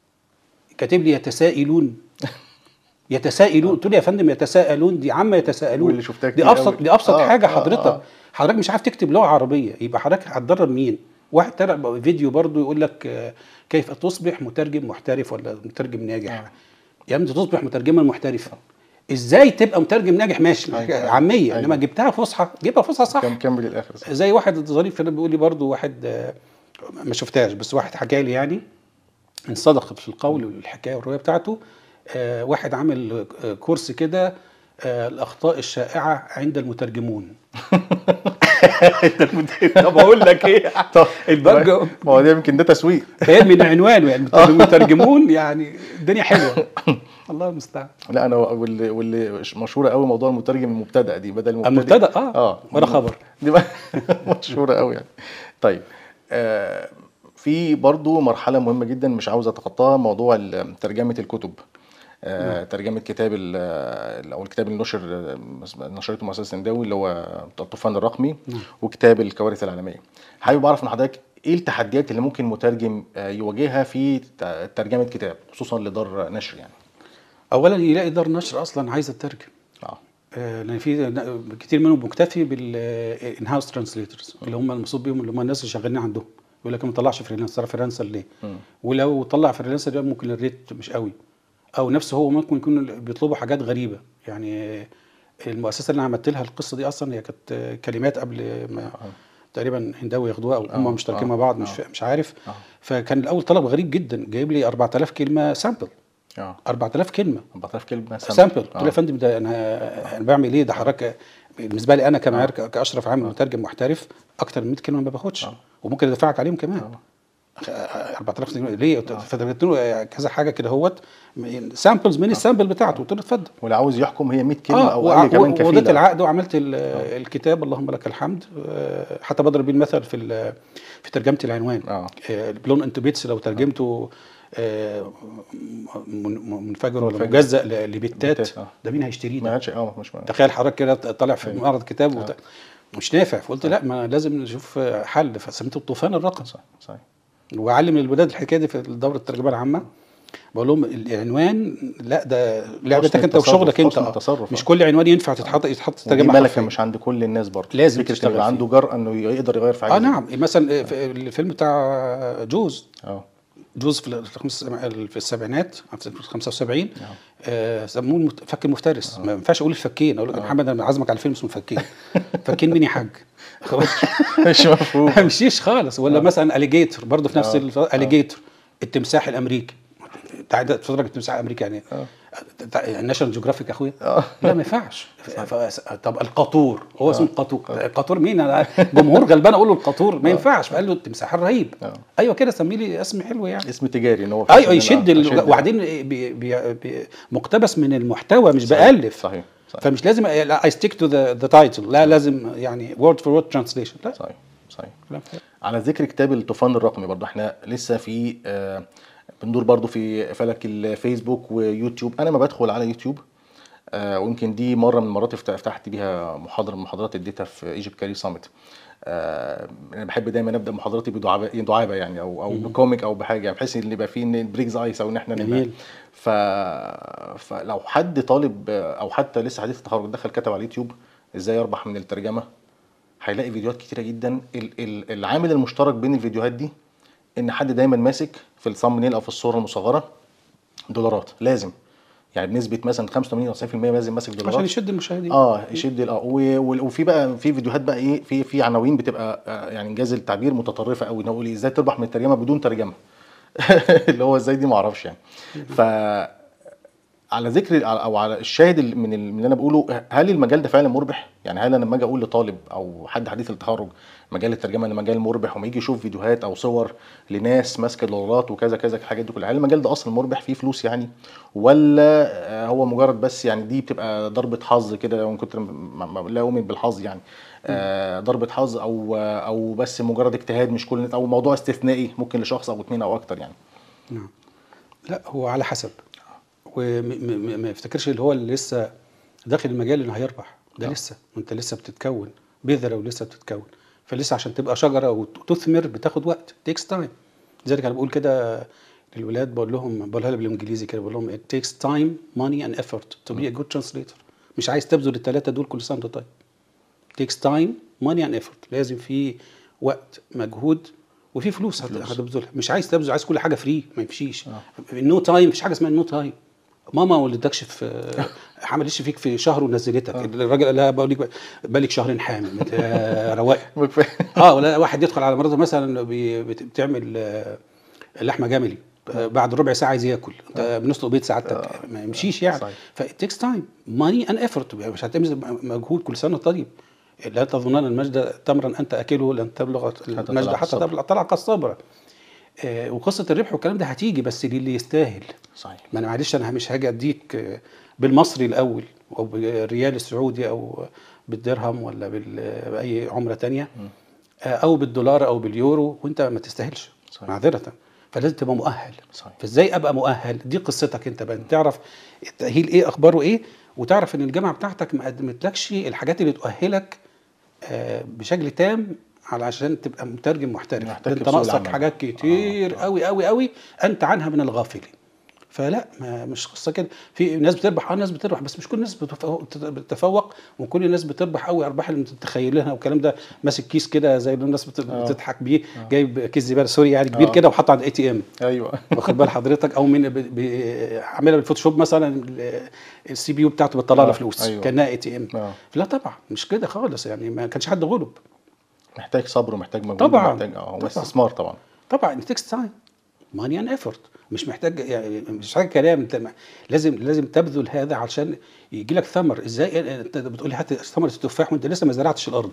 كاتب لي يتساءلون يتساءلون قلت له يا فندم يتساءلون دي عامه يتساءلون واللي شفتها دي كتير ابسط قوي. دي ابسط آه، حاجه آه، حضرتك آه. حضرتك مش عارف تكتب لغه عربيه يبقى حضرتك هتدرب مين واحد ترى فيديو برضو يقول لك آه، كيف تصبح مترجم محترف ولا مترجم ناجح آه. يا ابني تصبح مترجما محترفا ازاي تبقى مترجم ناجح ماشي أيوة. عاميه أيوة. انما جبتها فصحى جيبها فصحى صح كم كمل للاخر صح. زي واحد ظريف كده بيقول لي برضو واحد آه، ما شفتهاش بس واحد حكى لي يعني ان صدق في القول والحكايه والروايه بتاعته آه، واحد عامل آه، كورس كده آه، الاخطاء الشائعه عند المترجمون طب اقول لك ايه طب البرج ما هو ده يمكن ده تسويق باين من عنوانه يعني المترجمون يعني الدنيا حلوه الله المستعان لا انا واللي واللي مشهوره قوي موضوع المترجم المبتدأ دي بدل المبتدئ المبتدأ اه اه ولا خبر دي بقى مشهوره قوي يعني طيب آه في برضو مرحله مهمه جدا مش عاوز اتخطاها موضوع ال- ترجمه الكتب آه ترجمه كتاب ال- او الكتاب اللي نشر آه، نشرته مؤسسه سنداوي اللي هو الطوفان الرقمي نعم. وكتاب الكوارث العالميه حابب اعرف من حضرتك ايه التحديات اللي ممكن مترجم آه، يواجهها في ت- ترجمه كتاب خصوصا لدار نشر يعني اولا يلاقي دار نشر اصلا عايزه تترجم اه آه، لان في ن- كتير منهم مكتفي بالان هاوس ترانسليترز اللي هم المقصود بيهم اللي هم الناس اللي شغالين عندهم يقول لك ما طلعش فريلانسر فريلانسر ليه؟ مم. ولو طلع فريلانسر ده ممكن الريت مش قوي او نفسه هو ممكن يكون بيطلبوا حاجات غريبه يعني آه، المؤسسه اللي انا عملت لها القصه دي اصلا هي كانت آه، كلمات قبل ما تقريبا هنداوي ياخدوها او آه، هم مشتركين آه، مع بعض مش آه. فا- مش عارف آه. فكان الاول طلب غريب جدا جايب لي 4000 كلمه سامبل اه 4000 كلمه 4000 كلمه سامبل قلت له آه. يا فندم ده انا انا بعمل ايه ده حضرتك بالنسبه لي انا كمعيار ك- كاشرف عامل مترجم محترف اكتر من 100 كلمه ما باخدش آه. وممكن ادفعك عليهم كمان آه. 4000 كلمه ليه فدفعت له كذا حاجه كده اهوت سامبلز من السامبل بتاعته قلت له اتفضل واللي عاوز يحكم هي 100 كلمه اه او اقل كمان وضيت كفيله العقد وعملت ال- الكتاب اللهم لك الحمد آه، حتى بضرب بيه المثل في ال- في ترجمه العنوان اه آه، بلون انت بيتس لو ترجمته آه، من- منفجر ولا منفجر. مجزأ ل- لبتات بتات، آه. ده مين هيشتريه ما ده؟ عادش اه مش تخيل حضرتك كده طالع في أيوة. معرض كتاب وت... مش نافع فقلت لا ما لازم نشوف حل فسميته الطوفان الرقم صح صحيح وعلم الولاد الحكايه دي في دوره الترجمه العامه بقول لهم العنوان لا ده لعبتك انت التصرف، وشغلك انت حسن آه. التصرف، مش آه. كل عنوان ينفع تتحط يتحط ودي ترجمه ملكه حرفية. مش عند كل الناس برضه لازم فكره تشتغل يبقى فيه. عنده جرأه انه يقدر يغير في حاجه اه زي كده. نعم مثلا في الفيلم بتاع جوز اه جوز في الخمس في السبعينات في 75 آه سموه المت- فك المفترس ما ينفعش اقول الفكين اقول لك يا محمد انا عازمك على فيلم اسمه فكين فكين مين يا حاج خلاص مش مفهوم ما مشيش خالص ولا مثلا اليجيتور برضه في نفس آه. الاليجيتور التمساح الامريكي تعال تتفرج التمساح الامريكي يعني آه. ناشونال جيوغرافيك اخويا آه. لا ما ينفعش ف- ف- طب القاطور هو اسمه القاطور القاطور مين انا جمهور غلبان اقول له القاطور ما ينفعش فقال له التمساح الرهيب آه. ايوه كده سمي لي اسم حلو يعني اسم تجاري ان هو ايوه إن أنا يشد ال... أشد. وبعدين بي... بي... بي... مقتبس من المحتوى مش صحيح. بالف صحيح صحيح فمش لازم اي ستيك تو ذا ذا تايتل لا لازم يعني وورد فور وورد ترانسليشن لا صحيح صحيح كلام فارغ. على ذكر كتاب الطوفان الرقمي برضه احنا لسه في آه، بندور برضه في فلك الفيسبوك ويوتيوب انا ما بدخل على يوتيوب آه، ويمكن دي مره من المرات افت- فتحت بيها محاضره من محاضرات اديتها في ايجيبت كاري سامت انا بحب دايما ابدا محاضراتي بدعابه دعابه يعني او او بكوميك او بحاجه بحيث ان يبقى فيه ان بريكز ايس او ان احنا نبقى- جميل. ف... فلو حد طالب او حتى لسه حديث التخرج دخل كتب على اليوتيوب ازاي يربح من الترجمه هيلاقي فيديوهات كتيره جدا ال- ال- العامل المشترك بين الفيديوهات دي ان حد دايما ماسك في الثامبنيل او في الصوره المصغره دولارات لازم يعني بنسبه مثلا 85 او 90% لازم ماسك دولارات عشان يشد المشاهدين اه يشد ال- اه و- و- وفي بقى في فيديوهات بقى ايه في في عناوين بتبقى آه، يعني انجاز التعبير متطرفه قوي ان هو يقول ازاي تربح من الترجمه بدون ترجمه اللي هو ازاي دي ما اعرفش يعني ف على ذكر او على الشاهد ال- من ال- من اللي انا بقوله هل المجال ده فعلا مربح؟ يعني هل انا لما اجي اقول لطالب او حد حديث التخرج مجال الترجمه ده مجال مربح وما يجي يشوف فيديوهات او صور لناس ماسكه دولارات وكذا كذا الحاجات دي كلها هل المجال ده اصلا مربح فيه فلوس يعني ولا آه، هو مجرد بس يعني دي بتبقى ضربه حظ كده وان كنت ما- ما- لا اؤمن بالحظ يعني آه، ضربه حظ او او بس مجرد اجتهاد مش كل او موضوع استثنائي ممكن لشخص او اثنين او اكتر يعني نعم لا هو على حسب وما يفتكرش اللي هو اللي لسه داخل المجال انه هيربح ده آه. لسه وانت لسه بتتكون بذره ولسه بتتكون فلسه عشان تبقى شجره وتثمر بتاخد وقت تيكس تايم لذلك انا بقول كده للولاد بقول لهم بقولها لهم بالانجليزي كده بقول لهم it takes time money and effort to be a good translator مش عايز تبذل الثلاثه دول كل سنه وانت طيب takes time money and effort لازم في وقت مجهود وفي فلوس هت- فلوس. هتبذلها مش عايز تبذل عايز كل حاجه فري ما يمشيش النو تايم مفيش حاجه اسمها النو تايم ماما ما ولدتكش في عملتش فيك في شهر ونزلتك الراجل قال لها بقول لك بالك شهرين حامل مت- آه، رواق اه ولا واحد يدخل على مراته مثلا بي- بت- بتعمل آه، لحمه جملي آه، بعد ربع ساعه عايز ياكل انت بنسلق بيت سعادتك ما يمشيش يعني صحيح. فالتكس تايم ماني ان ايفورت مش هتعمل مجهود كل سنه طيب لا تظنن المجد تمرا انت اكله لن تبلغ المجد تلعق حتى الصبر. تبلغ طلع الصبر آه، وقصه الربح والكلام ده هتيجي بس للي يستاهل صحيح ما انا معلش انا مش هاجي اديك آه، بالمصري الاول او بالريال السعودي او بالدرهم ولا بال- باي عمله تانية آه، او بالدولار او باليورو وانت ما تستاهلش صحيح. معذره فلازم تبقى مؤهل صحيح. فازاي ابقى مؤهل دي قصتك انت بقى تعرف التاهيل ايه اخباره ايه وتعرف ان الجامعه بتاعتك ما قدمتلكش الحاجات اللي تؤهلك آه، بشكل تام علشان تبقى مترجم محترف ده محترف انت في سوق ناقصك العمل. حاجات كتير آه. قوي قوي قوي انت عنها من الغافلين فلا ما مش قصه كده في ناس بتربح اه ناس بتربح بس مش كل الناس بتفوق, بتتفوق وكل الناس بتربح قوي ارباح اللي تتخيلها والكلام ده ماسك كيس كده زي اللي الناس بت- آه. بتضحك بيه جايب كيس زباله سوري يعني كبير آه. كده وحاطه على الاي تي ام ايوه واخد بال حضرتك او من ب- ب- عاملها بالفوتوشوب مثلا ال- السي بي يو بتاعته بتطلع آه، لها فلوس أيوة. كانها اي تي ام آه. لا طبعا مش كده خالص يعني ما كانش حد غلب محتاج صبر ومحتاج مجهود طبعاً. ومحتاج اه طبعاً. واستثمار طبعا طبعا it takes time money and effort مش محتاج يعني مش محتاج كلام انت م- لازم لازم تبذل هذا علشان يجي لك ثمر ازاي انت بتقول لي هات ثمره التفاح وانت لسه ما زرعتش الارض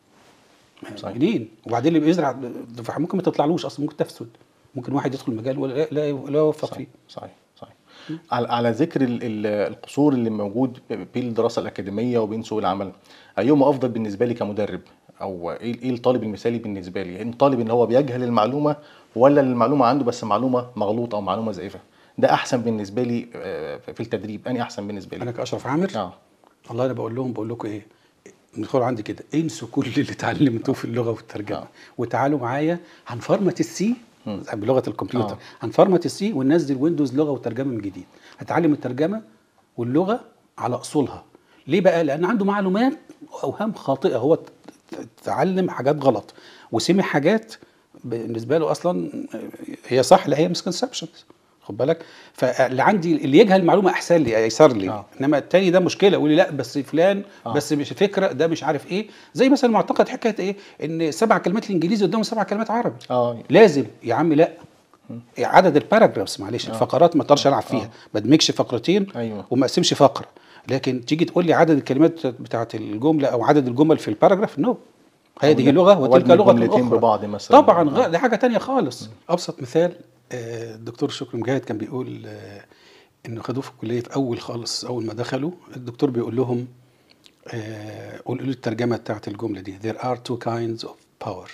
صحيح. منين وبعدين اللي بيزرع التفاح ممكن ما تطلعلوش اصلا ممكن تفسد ممكن واحد يدخل المجال ولا لا لا, لا يوفق صحيح فيه صحيح صحيح على, على ذكر ال- ال- القصور اللي موجود بين الدراسه الاكاديميه وبين سوق العمل ايهما افضل بالنسبه لي كمدرب او ايه إيه الطالب المثالي بالنسبه لي الطالب ان هو بيجهل المعلومه ولا المعلومه عنده بس معلومه مغلوطه او معلومه زائفه ده احسن بالنسبه لي آه، في التدريب اني احسن بالنسبه لي انا كاشرف عامر اه والله انا بقول لهم بقول لكم ايه ندخلوا عندي كده انسوا كل اللي اتعلمتوه في اللغه والترجمه آه. وتعالوا معايا هنفرمت السي بلغه الكمبيوتر آه. هنفرمت السي وننزل ويندوز لغه وترجمه من جديد هتعلم الترجمه واللغه على اصولها ليه بقى لان عنده معلومات واوهام خاطئه هو ت- ت- اتعلم حاجات غلط وسمع حاجات بالنسبه له اصلا هي صح لا هي مسكونسبشنز خد بالك فاللي عندي اللي يجهل المعلومه احسن لي ايسر لي آه. انما التاني ده مشكله يقول لي لا بس فلان آه. بس مش فكره ده مش عارف ايه زي مثلا معتقد حكايه ايه ان سبع كلمات الانجليزي قدامهم سبع كلمات عربي اه لازم يا عم لا عدد الباراجرافز معلش الفقرات ما اقدرش العب فيها ما ادمجش فقرتين أيوة. وما اقسمش فقره لكن تيجي تقول لي عدد الكلمات بتاعت الجمله او عدد الجمل في الباراجراف نو هذه لغه وتلك وأدمج لغه جملتين اخرى ببعض مثلا طبعا غ- دي حاجه تانية خالص ابسط مثال آه، الدكتور شكري مجاهد كان بيقول آه، انه خدوه في الكليه في اول خالص اول ما دخلوا الدكتور بيقول لهم آه، قولوا لي الترجمه بتاعت الجمله دي there are two kinds of power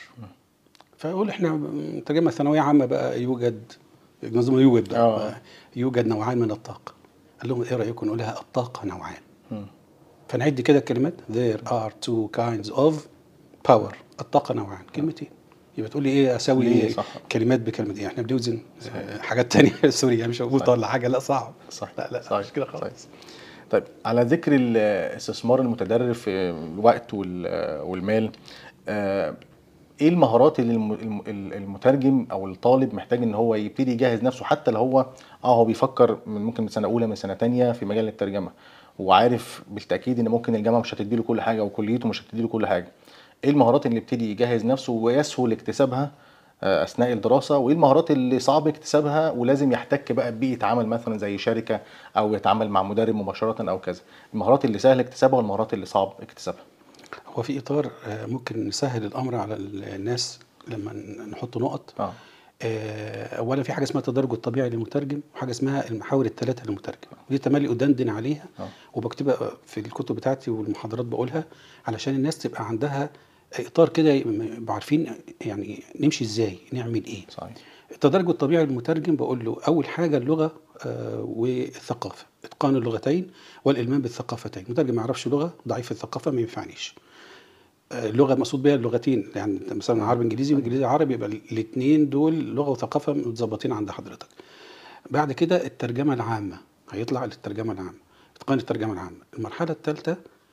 فيقول احنا ترجمه ثانويه عامه بقى يوجد نظام يوجد بقى آه. يوجد نوعان من الطاقه قال لهم ايه رايكم نقولها الطاقه نوعان مم. فنعد كده الكلمات there are two kinds of power الطاقة نوعان كلمتين يبقى تقول لي ايه اسوي ليه؟ صح. كلمات بكلمة ايه احنا بنوزن آه، حاجات تانية سوري يعني مش هقول ولا حاجة لا صعب صح لا لا صحيح. مش كده صحيح. خالص طيب على ذكر الاستثمار المتدرب في الوقت وال- والمال آه، ايه المهارات اللي الم- الم- المترجم او الطالب محتاج ان هو يبتدي يجهز نفسه حتى لو هو اه هو بيفكر من ممكن من سنه اولى من سنه تانية في مجال الترجمه وعارف بالتاكيد ان ممكن الجامعه مش هتديله كل حاجه وكليته مش هتديله كل حاجه ايه المهارات اللي يبتدي يجهز نفسه ويسهل اكتسابها آه، اثناء الدراسه وايه المهارات اللي صعب اكتسابها ولازم يحتك بقى ببيئه عمل مثلا زي شركه او يتعامل مع مدرب مباشره او كذا المهارات اللي سهل اكتسابها والمهارات اللي صعب اكتسابها هو في اطار آه، ممكن نسهل الامر على الناس لما ن- نحط نقط اه آه، اولا في حاجه اسمها التدرج الطبيعي للمترجم وحاجه اسمها المحاور الثلاثه للمترجم ودي تملي ادندن عليها آه. وبكتبها في الكتب بتاعتي والمحاضرات بقولها علشان الناس تبقى عندها اطار كده يبقوا عارفين يعني نمشي ازاي نعمل ايه صحيح التدرج الطبيعي للمترجم بقول له اول حاجه اللغه آه، والثقافه اتقان اللغتين والالمام بالثقافتين المترجم ما يعرفش لغه ضعيف الثقافه ما ينفعنيش آه، اللغه المقصود بيها اللغتين يعني مثلا عربي انجليزي وانجليزي عربي يبقى الاثنين دول لغه وثقافه متظبطين عند حضرتك بعد كده الترجمه العامه هيطلع للترجمه العامه اتقان الترجمه العامه المرحله الثالثه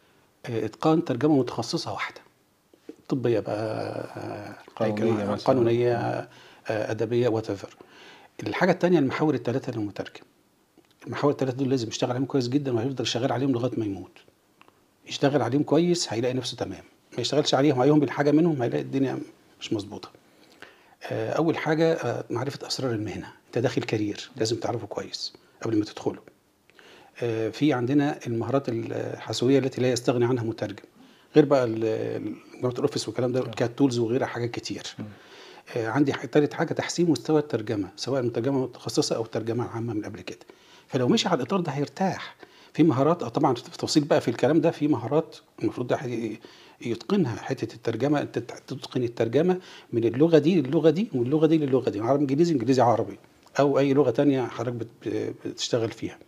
اتقان ترجمه متخصصه واحده طبيه بقى آه، قانونية هيكل- مثلاً. قانونيه آه، ادبيه وات الحاجه الثانيه المحاور الثلاثه للمترجم المحاور الثلاثه دول لازم يشتغل عليهم كويس جدا وهيفضل شغال عليهم لغايه ما يموت يشتغل عليهم كويس هيلاقي نفسه تمام ما يشتغلش عليهم عليهم بالحاجه منهم هيلاقي الدنيا مش مظبوطه آه، اول حاجه آه، معرفه اسرار المهنه انت داخل كارير لازم تعرفه كويس قبل ما تدخله آه، في عندنا المهارات الحاسويه التي لا يستغني عنها مترجم غير بقى ال- جامعه الاوفيس والكلام ده كات تولز وغيرها حاجات كتير آه، عندي ح- تالت حاجه تحسين مستوى الترجمه سواء الترجمه متخصصه او الترجمه العامه من قبل كده فلو مشي على الاطار ده هيرتاح في مهارات آه، طبعا في تفاصيل بقى في الكلام ده في مهارات المفروض ده حي- يتقنها حته الترجمه انت تت- تتقن الترجمه من اللغه دي للغه دي واللغه دي للغه دي عربي انجليزي انجليزي عربي او اي لغه تانية حضرتك بت- بتشتغل فيها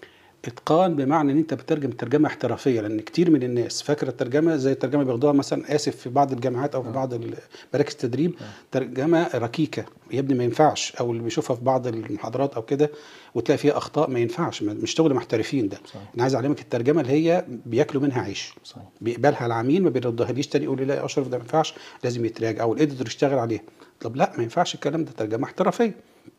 اتقان بمعنى ان انت بتترجم ترجمه احترافيه لان كتير من الناس فاكره الترجمه زي الترجمه بياخدوها مثلا اسف في بعض الجامعات او في بعض ال- مراكز التدريب ترجمه ركيكه يا ابني ما ينفعش او اللي بيشوفها في بعض المحاضرات او كده وتلاقي فيها اخطاء ما ينفعش ما- مش شغل محترفين ده صحيح. انا عايز اعلمك الترجمه اللي هي بياكلوا منها عيش صحيح بيقبلها العميل ما بيردهاليش تاني يقول لي لا يا اشرف ده ما ينفعش لازم يتراجع او الاديتور يشتغل عليها طب لا ما ينفعش الكلام ده ترجمه احترافيه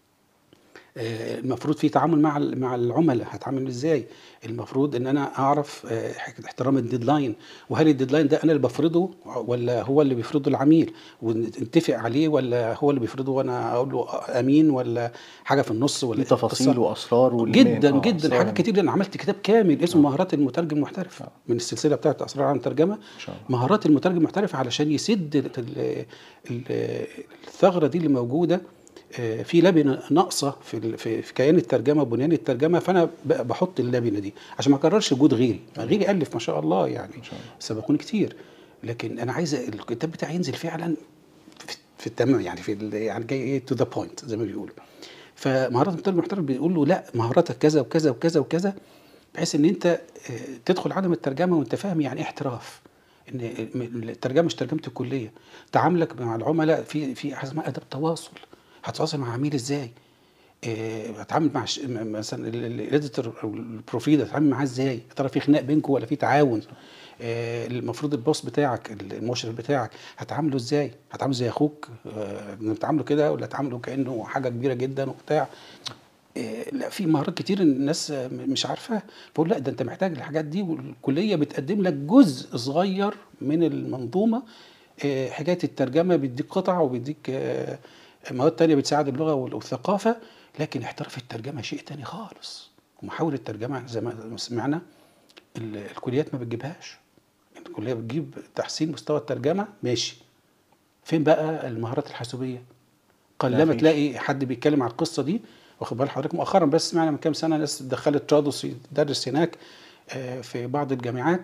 آه، المفروض في تعامل مع ال- مع العملاء هتعامل ازاي المفروض ان انا اعرف آه، حك- احترام الديدلاين وهل الديدلاين ده انا اللي بفرضه ولا هو اللي بيفرضه العميل ونتفق عليه ولا هو اللي بيفرضه وانا اقول له امين ولا حاجه في النص ولا في تفاصيل قصة؟ واسرار والإيمان. جدا آه، جدا أسرار. حاجات كتير انا عملت كتاب كامل اسمه مهارات المترجم المحترف من السلسله بتاعت اسرار عن الترجمه ان شاء الله مهارات المترجم المحترف علشان يسد ال- ال- ال- الثغره دي اللي موجوده آه، في لبنه ناقصه في ال- في في كيان الترجمه وبنيان الترجمه فانا ب- بحط اللبنه دي عشان ما اكررش وجود غيري ما غيري الف ما شاء الله يعني ان شاء الله سبقوني كتير لكن انا عايز الكتاب بتاعي ينزل فعلا في, في التمام يعني في ال- يعني جاي ايه تو ذا بوينت زي ما بيقولوا فمهارات المترجم المحترف بيقول له لا مهاراتك كذا وكذا وكذا وكذا بحيث ان انت آه، تدخل عالم الترجمه وانت فاهم يعني ايه احتراف ان الترجمه مش ترجمه الكليه تعاملك مع العملاء في في حاجه اسمها ادب تواصل هتتواصل مع عميل ازاي آه، هتعامل مع ش- م- مثلا الاديتور او البروفيد هتعامل معاه ازاي يا ترى في خناق بينكم ولا في تعاون آه، المفروض البوس بتاعك المشرف بتاعك هتعامله ازاي هتعامله زي اخوك آه، بتعامله كده ولا هتعامله كانه حاجه كبيره جدا وبتاع آه، لا في مهارات كتير الناس آه، م- مش عارفاها بقول لا ده انت محتاج الحاجات دي والكليه بتقدم لك جزء صغير من المنظومه آه، حكايه الترجمه بيديك قطع وبيديك آه، مواد تانية بتساعد اللغه وال- والثقافه لكن احتراف الترجمه شيء تاني خالص ومحاور الترجمه زي ما سمعنا ال- الكليات ما بتجيبهاش الكليه بتجيب تحسين مستوى الترجمه ماشي فين بقى المهارات الحاسوبيه قلما مفيش. تلاقي حد بيتكلم على القصه دي واخد بال حضرتك مؤخرا بس سمعنا من كام سنه ناس دخلت ترادوس يدرس هناك آه، في بعض الجامعات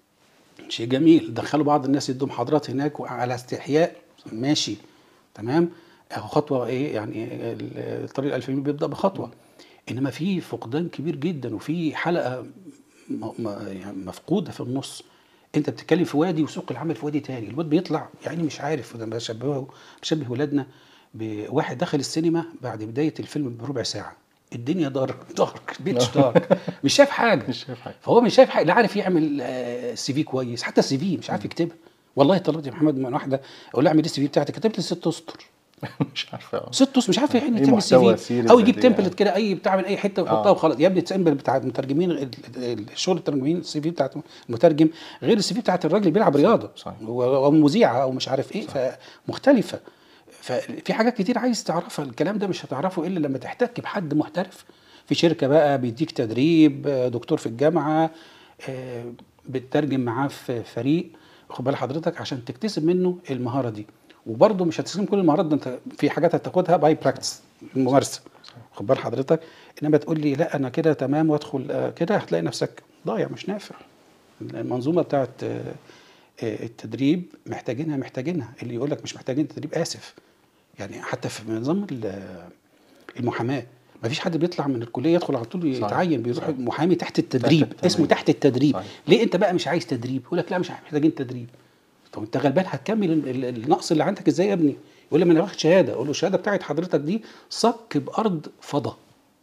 شيء جميل دخلوا بعض الناس يدوا محاضرات هناك وعلى استحياء ماشي تمام أهو خطوه ايه يعني ال- الطريق الالفيني بيبدا بخطوه انما في فقدان كبير جدا وفي حلقه م- م- يعني مفقوده في النص انت بتتكلم في وادي وسوق العمل في وادي تاني الواد بيطلع يعني مش عارف انا بشبهه بشبه ولادنا بواحد دخل السينما بعد بدايه الفيلم بربع ساعه الدنيا دارك دارك بيتش دارك مش شايف حاجه مش شايف حاجه فهو مش شايف حاجه لا عارف يعمل آه، سي في كويس حتى السي في مش عارف يكتبها والله طلبت يا محمد من واحده اقول لها اعمل السي في بتاعتك كتبت لي ست اسطر مش عارفه آه. ست اسطر مش عارف يعني إيه تعمل سي محتوى في سيريز او يجيب قد إيه تمبلت كده اي بتاع من اي حته ويحطها آه. وخلاص يا ابني التمبلت بتاع المترجمين ال- ال- الشغل الترجمين السي في بتاعت المترجم غير السي في بتاعت الراجل اللي بيلعب رياضه صحيح. و- او مذيعه او مش عارف ايه فمختلفه ففي حاجات كتير عايز تعرفها الكلام ده مش هتعرفه الا لما تحتك بحد محترف في شركه بقى بيديك تدريب آه، دكتور في الجامعه آه، بتترجم معاه في فريق واخد بال حضرتك عشان تكتسب منه المهاره دي وبرضه مش هتستخدم كل المهارات ده انت في حاجات هتاخدها باي براكتس الممارسه واخد بال حضرتك انما تقول لي لا انا كده تمام وادخل آه، كده هتلاقي نفسك ضايع مش نافع المنظومه بتاعت آه، آه، التدريب محتاجينها محتاجينها اللي يقول لك مش محتاجين تدريب اسف يعني حتى في نظام ال- المحاماه ما فيش حد بيطلع من الكليه يدخل على طول صحيح. يتعين بيروح صحيح. محامي تحت التدريب, التدريب. اسمه تحت التدريب صحيح. ليه انت بقى مش عايز تدريب يقول لك لا مش محتاجين تدريب طب انت غلبان هتكمل ال- ال- النقص اللي عندك ازاي يا ابني يقول لي ما انا واخد شهاده اقول له الشهاده بتاعت حضرتك دي صك بارض فضا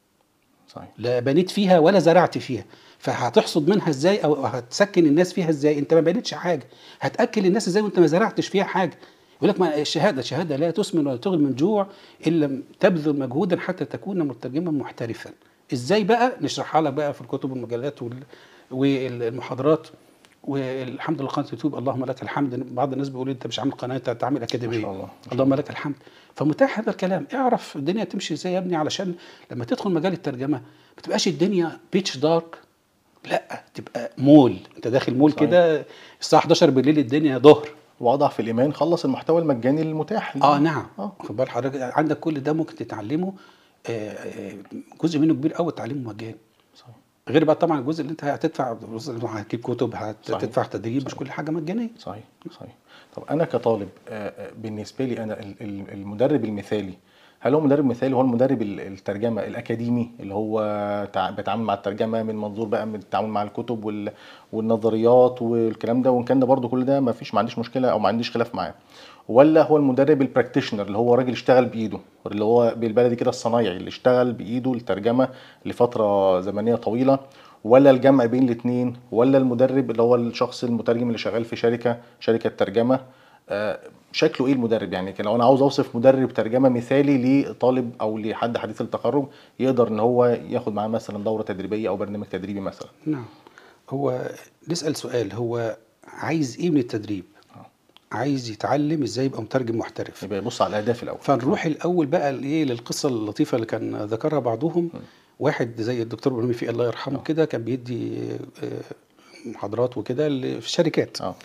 صحيح لا بنيت فيها ولا زرعت فيها فهتحصد منها ازاي او هتسكن الناس فيها ازاي انت ما بنيتش حاجه هتاكل الناس ازاي وانت ما زرعتش فيها حاجه يقول لك ما الشهاده شهاده لا تسمن ولا تغني من جوع ان لم تبذل مجهودا حتى تكون مترجما محترفا ازاي بقى نشرحها لك بقى في الكتب والمجلات وال- والمحاضرات والحمد لله قناه يوتيوب اللهم لك الحمد بعض الناس بيقولوا انت مش عامل قناه انت عامل اكاديميه ما شاء الله. ما شاء اللهم لك الحمد فمتاح هذا الكلام اعرف الدنيا تمشي ازاي يا ابني علشان لما تدخل مجال الترجمه ما تبقاش الدنيا بيتش دارك لا تبقى مول انت داخل مول صحيح. كده الساعه 11 بالليل الدنيا ظهر واضح في الايمان خلص المحتوى المجاني المتاح اه نعم اه خد بال حضرتك عندك كل ده ممكن تتعلمه آه، آه، جزء منه كبير قوي تعليمه مجاني صحيح غير بقى طبعا الجزء اللي انت هتدفع هتجيب كتب صحيح. هتدفع تدريب مش صحيح. كل حاجه مجانيه صحيح صحيح طب انا كطالب آه، آه، بالنسبه لي انا ال- ال- المدرب المثالي هل هو مدرب مثالي هو المدرب ال- الترجمه الاكاديمي اللي هو تع- بيتعامل مع الترجمه من منظور بقى من التعامل مع الكتب وال- والنظريات والكلام ده وان كان ده برضو كل ده ما فيش ما عنديش مشكله او ما عنديش خلاف معاه ولا هو المدرب البراكتيشنر اللي هو راجل اشتغل بايده اللي هو بالبلدي كده الصنايعي اللي اشتغل بايده الترجمه لفتره زمنيه طويله ولا الجمع بين الاثنين ولا المدرب اللي هو الشخص المترجم اللي شغال في شركه شركه ترجمه آه، شكله ايه المدرب يعني كان لو انا عاوز اوصف مدرب ترجمه مثالي لطالب او لحد حديث التخرج يقدر ان هو ياخد معاه مثلا دوره تدريبيه او برنامج تدريبي مثلا نعم هو نسال سؤال هو عايز ايه من التدريب عايز يتعلم ازاي يبقى مترجم محترف يبقى يبص على الاهداف الاول فنروح الاول بقى لايه للقصه اللطيفه اللي كان ذكرها بعضهم واحد زي الدكتور ابراهيم في الله يرحمه كده كان بيدي آه، محاضرات وكده ل- في الشركات اه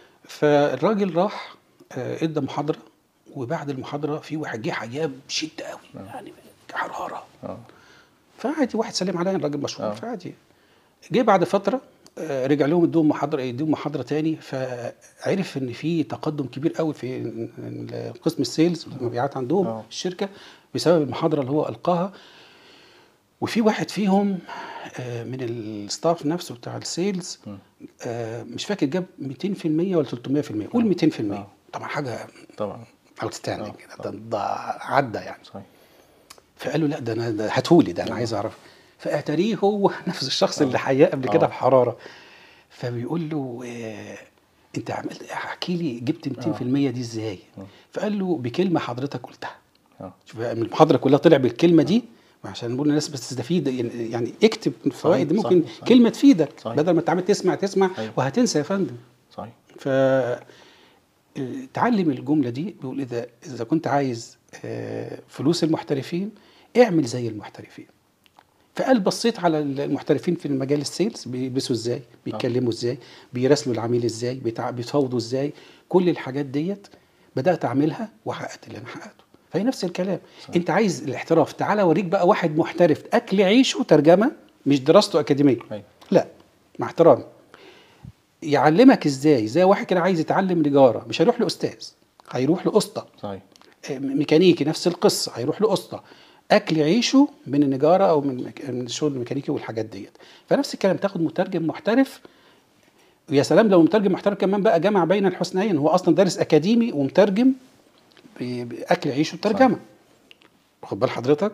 فالراجل راح آه، ادى محاضره وبعد المحاضره في واحد جه حياه بشده قوي يعني حراره اه فعادي واحد سلم عليا الراجل مشهور آه. فعادي جه بعد فتره آه، رجع لهم ادوهم محاضره ادوهم محاضره تاني فعرف ان في تقدم كبير قوي في ال- ال- قسم السيلز المبيعات عندهم آه. في الشركه بسبب المحاضره اللي هو القاها وفي واحد فيهم آه، من الستاف نفسه بتاع السيلز آه، مش فاكر جاب 200% ولا 300% قول 200% آه. طبعا حاجه طبعا اوتستاندنج آه، كده ده- ده عدى يعني صحيح فقال له لا ده انا ده هاتهولي ده انا عايز اعرف فاتاريه هو نفس الشخص اللي حياه قبل آه. كده بحراره فبيقول له آه انت عملت احكي لي جبت 200% دي ازاي فقال له بكلمه حضرتك قلتها اه شوف بقى من المحاضره كلها طلع بالكلمه دي عشان نقول للناس بس تستفيد يعني- يعني اكتب فوائد صحيح، ممكن صحيح. كلمه تفيدك صحيح. بدل ما انت عمال تسمع تسمع أيوة. وهتنسى يا فندم صحيح ف تعلم الجمله دي بيقول اذا اذا كنت عايز آه، فلوس المحترفين اعمل زي المحترفين فقال بصيت على المحترفين في المجال السيلز بيلبسوا ازاي بيتكلموا ازاي بيراسلوا العميل ازاي بيتع- بيفاوضوا ازاي كل الحاجات ديت بدات اعملها وحققت اللي انا حققته فهي نفس الكلام صح. انت عايز الاحتراف تعالى اوريك بقى واحد محترف اكل عيشه ترجمه مش دراسته اكاديميه أيوة. لا مع احترامي يعلمك ازاي زي واحد كده عايز يتعلم نجاره مش هيروح لاستاذ هيروح لاسطى صحيح ميكانيكي نفس القصه هيروح لاسطى اكل عيشه من النجاره او من مك- من الشغل الميكانيكي والحاجات ديت فنفس الكلام تاخد مترجم محترف ويا سلام لو مترجم محترف كمان بقى جمع بين الحسنيين هو اصلا دارس اكاديمي ومترجم ب- باكل عيشه ترجمه واخد بال حضرتك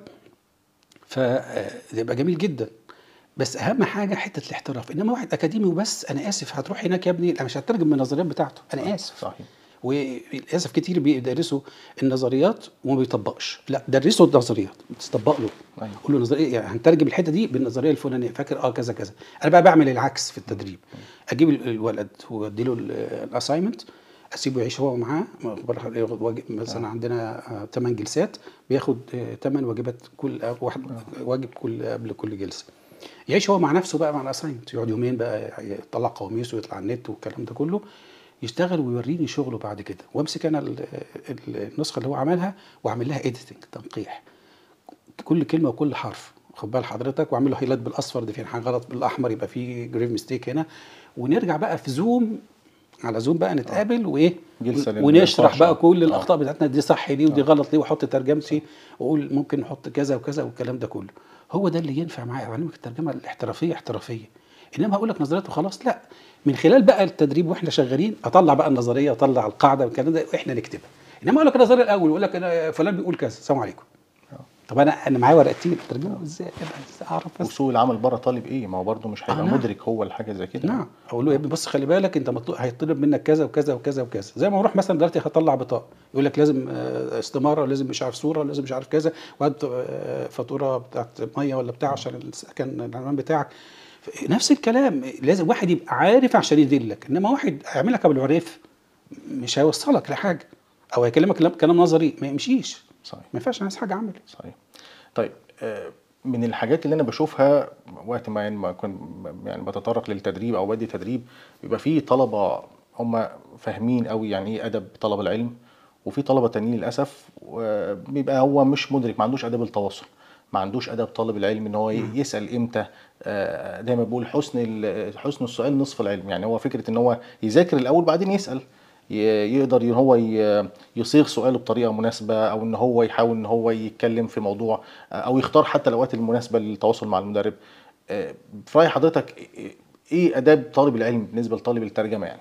فيبقى جميل جدا بس اهم حاجه حته الاحتراف انما واحد اكاديمي وبس انا اسف هتروح هناك يا ابني انا مش هترجم من النظريات بتاعته انا اسف صحيح وللاسف كتير بيدرسوا النظريات وما بيطبقش لا درسوا النظريات تطبق له أيوة. قول له نظريه يعني هنترجم الحته دي بالنظريه الفلانيه فاكر اه كذا كذا انا بقى بعمل العكس في التدريب اجيب ال- الولد وادي له الاساينمنت اسيبه يعيش هو معاه واجب- مثلا عندنا 8 جلسات بياخد 8 واجبات كل واحد واجب كل قبل كل جلسه يعيش هو مع نفسه بقى مع الاساينمنت يقعد يومين بقى يطلع قواميسه ويطلع على النت والكلام ده كله يشتغل ويوريني شغله بعد كده وامسك انا ال- ال- النسخه اللي هو عملها واعمل لها اديتنج تنقيح كل كلمه وكل حرف خد بال حضرتك واعمل له هايلايت بالاصفر دي في حاجه غلط بالاحمر يبقى في جريف ميستيك هنا ونرجع بقى في زوم على زوم بقى نتقابل وايه جلسة لل- ونشرح للنقاش. بقى كل آه. الاخطاء بتاعتنا دي صح دي ودي غلط ليه واحط ترجمتي واقول ممكن نحط كذا وكذا والكلام ده كله هو ده اللي ينفع معايا اعلمك الترجمه الاحترافيه احترافيه انما هقول لك نظريات وخلاص لا من خلال بقى التدريب واحنا شغالين اطلع بقى النظريه اطلع القاعده والكلام ده واحنا نكتبها انما اقول لك النظريه الاول يقول لك انا فلان بيقول كذا السلام عليكم طب انا انا معايا ورقتين اترجمهم ازاي انا عايز اعرف بس وسوق العمل بره طالب ايه ما هو برضه مش هيبقى آه، نعم. مدرك هو لحاجه زي كده نعم اقول له يا ابني بص خلي بالك انت مطلوب هيطلب منك كذا وكذا وكذا وكذا زي ما اروح مثلا دلوقتي هطلع بطاقه يقول لك لازم آه، استماره لازم مش عارف صوره لازم مش عارف كذا وهات آه، فاتوره بتاعت ميه ولا بتاع عشان السكن العنوان بتاعك نفس الكلام لازم واحد يبقى عارف عشان يدلك انما واحد هيعملك ابو العريف مش هيوصلك لحاجه او هيكلمك كلام- كلام نظري ما يمشيش صحيح ما ينفعش عايز حاجه عملي صحيح طيب آه، من الحاجات اللي انا بشوفها وقت ما يعني ما كنت يعني بتطرق للتدريب او بدي تدريب بيبقى في طلبه هم فاهمين قوي يعني ايه ادب طلب العلم وفي طلبه تانيين للاسف آه، بيبقى هو مش مدرك ما عندوش ادب التواصل ما عندوش ادب طالب العلم ان هو ي- يسال امتى آه، دايما بقول حسن ال- حسن السؤال نصف العلم يعني هو فكره ان هو يذاكر الاول بعدين يسال ي- يقدر ان هو ي- يصيغ سؤاله بطريقه مناسبه او ان هو يحاول ان هو يتكلم في موضوع آه، او يختار حتى الاوقات المناسبه للتواصل مع المدرب آه، في راي حضرتك إيه- ايه اداب طالب العلم بالنسبه لطالب الترجمه يعني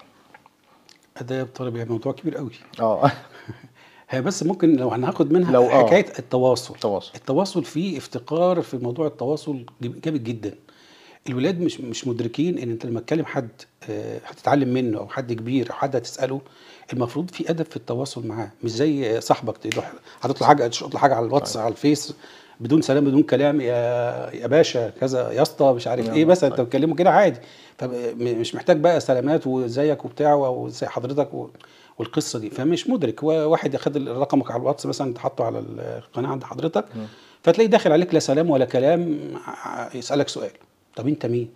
اداب طالب يعني موضوع كبير قوي اه هي بس ممكن لو هناخد منها لو- لو آه. حكايه التواصل التواصل. التواصل فيه افتقار في موضوع التواصل جب- جامد جدا الولاد مش مش مدركين ان انت لما تكلم حد آه، هتتعلم منه او حد كبير او حد هتساله المفروض في ادب في التواصل معاه مش زي صاحبك تروح حاطط له حاجه تشوط له حاجه على الواتس على الفيس بدون سلام بدون كلام يا يا باشا كذا يا اسطى مش عارف يا ايه بس انت طيب. بتكلمه كده عادي فمش محتاج بقى سلامات وازيك وبتاع وزي حضرتك و... والقصه دي فمش مدرك هو واحد ياخد رقمك على الواتس مثلا تحطه على القناه عند حضرتك فتلاقيه داخل عليك لا سلام ولا كلام ع- يسالك سؤال طب انت مين؟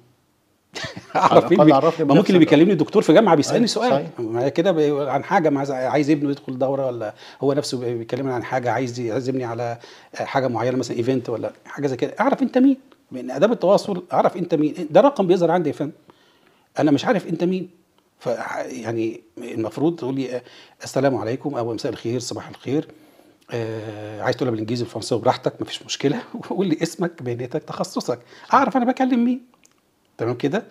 اعرف مين الأقل بي... عرفني ما ممكن اللي بنفسك. بيكلمني دكتور في جامعه بيسالني أيوة، سؤال صحيح. ما هي كده بي- عن حاجه عايز عايز ابنه يدخل دوره ولا هو نفسه بي- بيكلمني عن حاجه عايز يعزمني على حاجه معينه مثلا ايفنت ولا حاجه زي كده اعرف انت مين من اداب التواصل اعرف انت مين ده رقم بيظهر عندي يا فندم انا مش عارف انت مين ف يعني المفروض تقول لي آه، السلام عليكم او مساء الخير صباح الخير آه عايز تقولها بالانجليزي والفرنساوي براحتك مفيش مشكله وقول لي اسمك بياناتك تخصصك اعرف انا بكلم مين تمام كده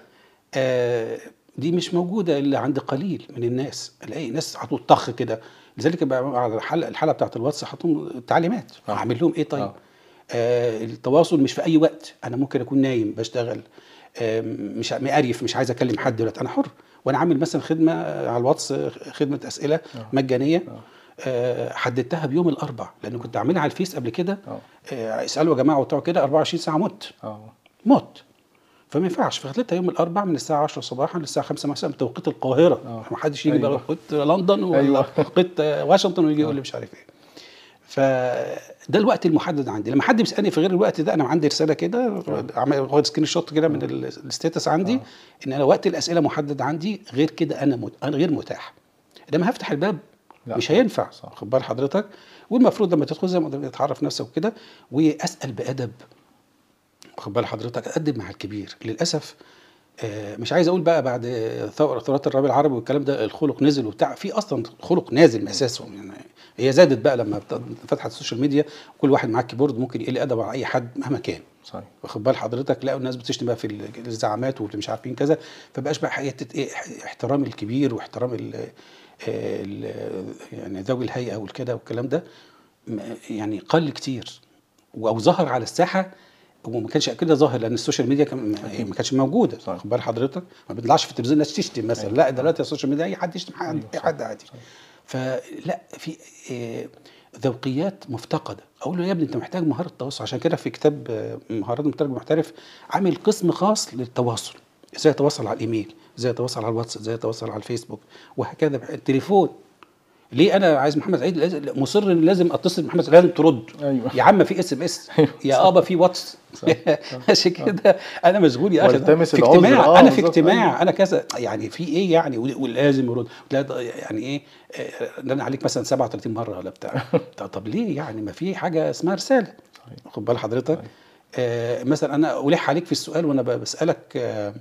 آه دي مش موجوده الا عند قليل من الناس الاقي ناس على طول طخ كده لذلك بقى على الحلقه الحلقه بتاعت الواتس حاطهم تعليمات آه. اعمل لهم ايه طيب آه. آه التواصل مش في اي وقت انا ممكن اكون نايم بشتغل آه مش مقريف مش عايز اكلم حد دلوقتي انا حر وانا عامل مثلا خدمه على الواتس آه، خدمه اسئله مجانيه آه حددتها بيوم الاربع لان كنت عاملها على الفيس قبل كده آه. آه اسالوا يا جماعه وبتاع كده 24 ساعه مت اه مت فما ينفعش فخليتها يوم الاربع من الساعه 10 صباحا للساعه 5 مساء بتوقيت القاهره آه. ما حدش يجي أيوة. بقى توقيت لندن ولا أيوة. توقيت آه، واشنطن ويجي يقول لي مش عارف ايه فده الوقت المحدد عندي لما حد بيسالني في غير الوقت ده انا عندي رساله كده عامل واخد سكرين شوت كده من ال- الستاتس عندي آه. ان انا وقت الاسئله محدد عندي غير كده انا مت... انا غير متاح لما هفتح الباب لا، مش صح، هينفع صح. خد بال حضرتك والمفروض لما تدخل زي ما قلت تعرف نفسك وكده واسال بادب واخد بال حضرتك ادب مع الكبير للاسف آه، مش عايز اقول بقى بعد ثوره ثورات الربيع العربي والكلام ده الخلق نزل وبتاع في اصلا خلق نازل من اساسه يعني هي زادت بقى لما بت- فتحت السوشيال ميديا كل واحد معاه كيبورد ممكن يقل ادب على اي حد مهما كان صحيح واخد بال حضرتك لقوا الناس بتشتم بقى في ال- الزعامات واللي مش عارفين كذا فبقاش بقى حته ايه احترام الكبير واحترام ال ال يعني ذوي الهيئه والكده والكلام ده م- يعني قل كتير او ظهر على الساحه وما كانش كده ظاهر لان السوشيال ميديا كان ما كانتش موجوده صحيح. واخد بال حضرتك ما بيطلعش في التلفزيون الناس تشتم مثلا أيوة. لا دلوقتي السوشيال ميديا اي حد يشتم حد أيوة، اي صح. حد عادي فلا في آه، ذوقيات مفتقده اقول له يا ابني انت محتاج مهاره تواصل عشان كده في كتاب آه، مهارات المترجم المحترف عامل قسم خاص للتواصل ازاي اتواصل على الايميل ازاي اتواصل على الواتس ازاي اتواصل على الفيسبوك وهكذا التليفون ليه انا عايز محمد سعيد لازم مصر ان لازم اتصل بمحمد سعيد لازم ترد أيوة. يا عم في اس ام اس أيوة، يا ابا في واتس عشان كده انا مشغول يا اخي والتمس في العذر. اجتماع آه، انا في بالظبط، اجتماع أيوة. انا كذا يعني في ايه يعني ول- ولازم يرد لا ده يعني ايه آه، رن عليك مثلا 37 مره ولا بتاع طب- طب ليه يعني ما في حاجه اسمها رساله صحيح. خد بال حضرتك صحيح. آه مثلا انا الح عليك في السؤال وانا ب- بسالك آه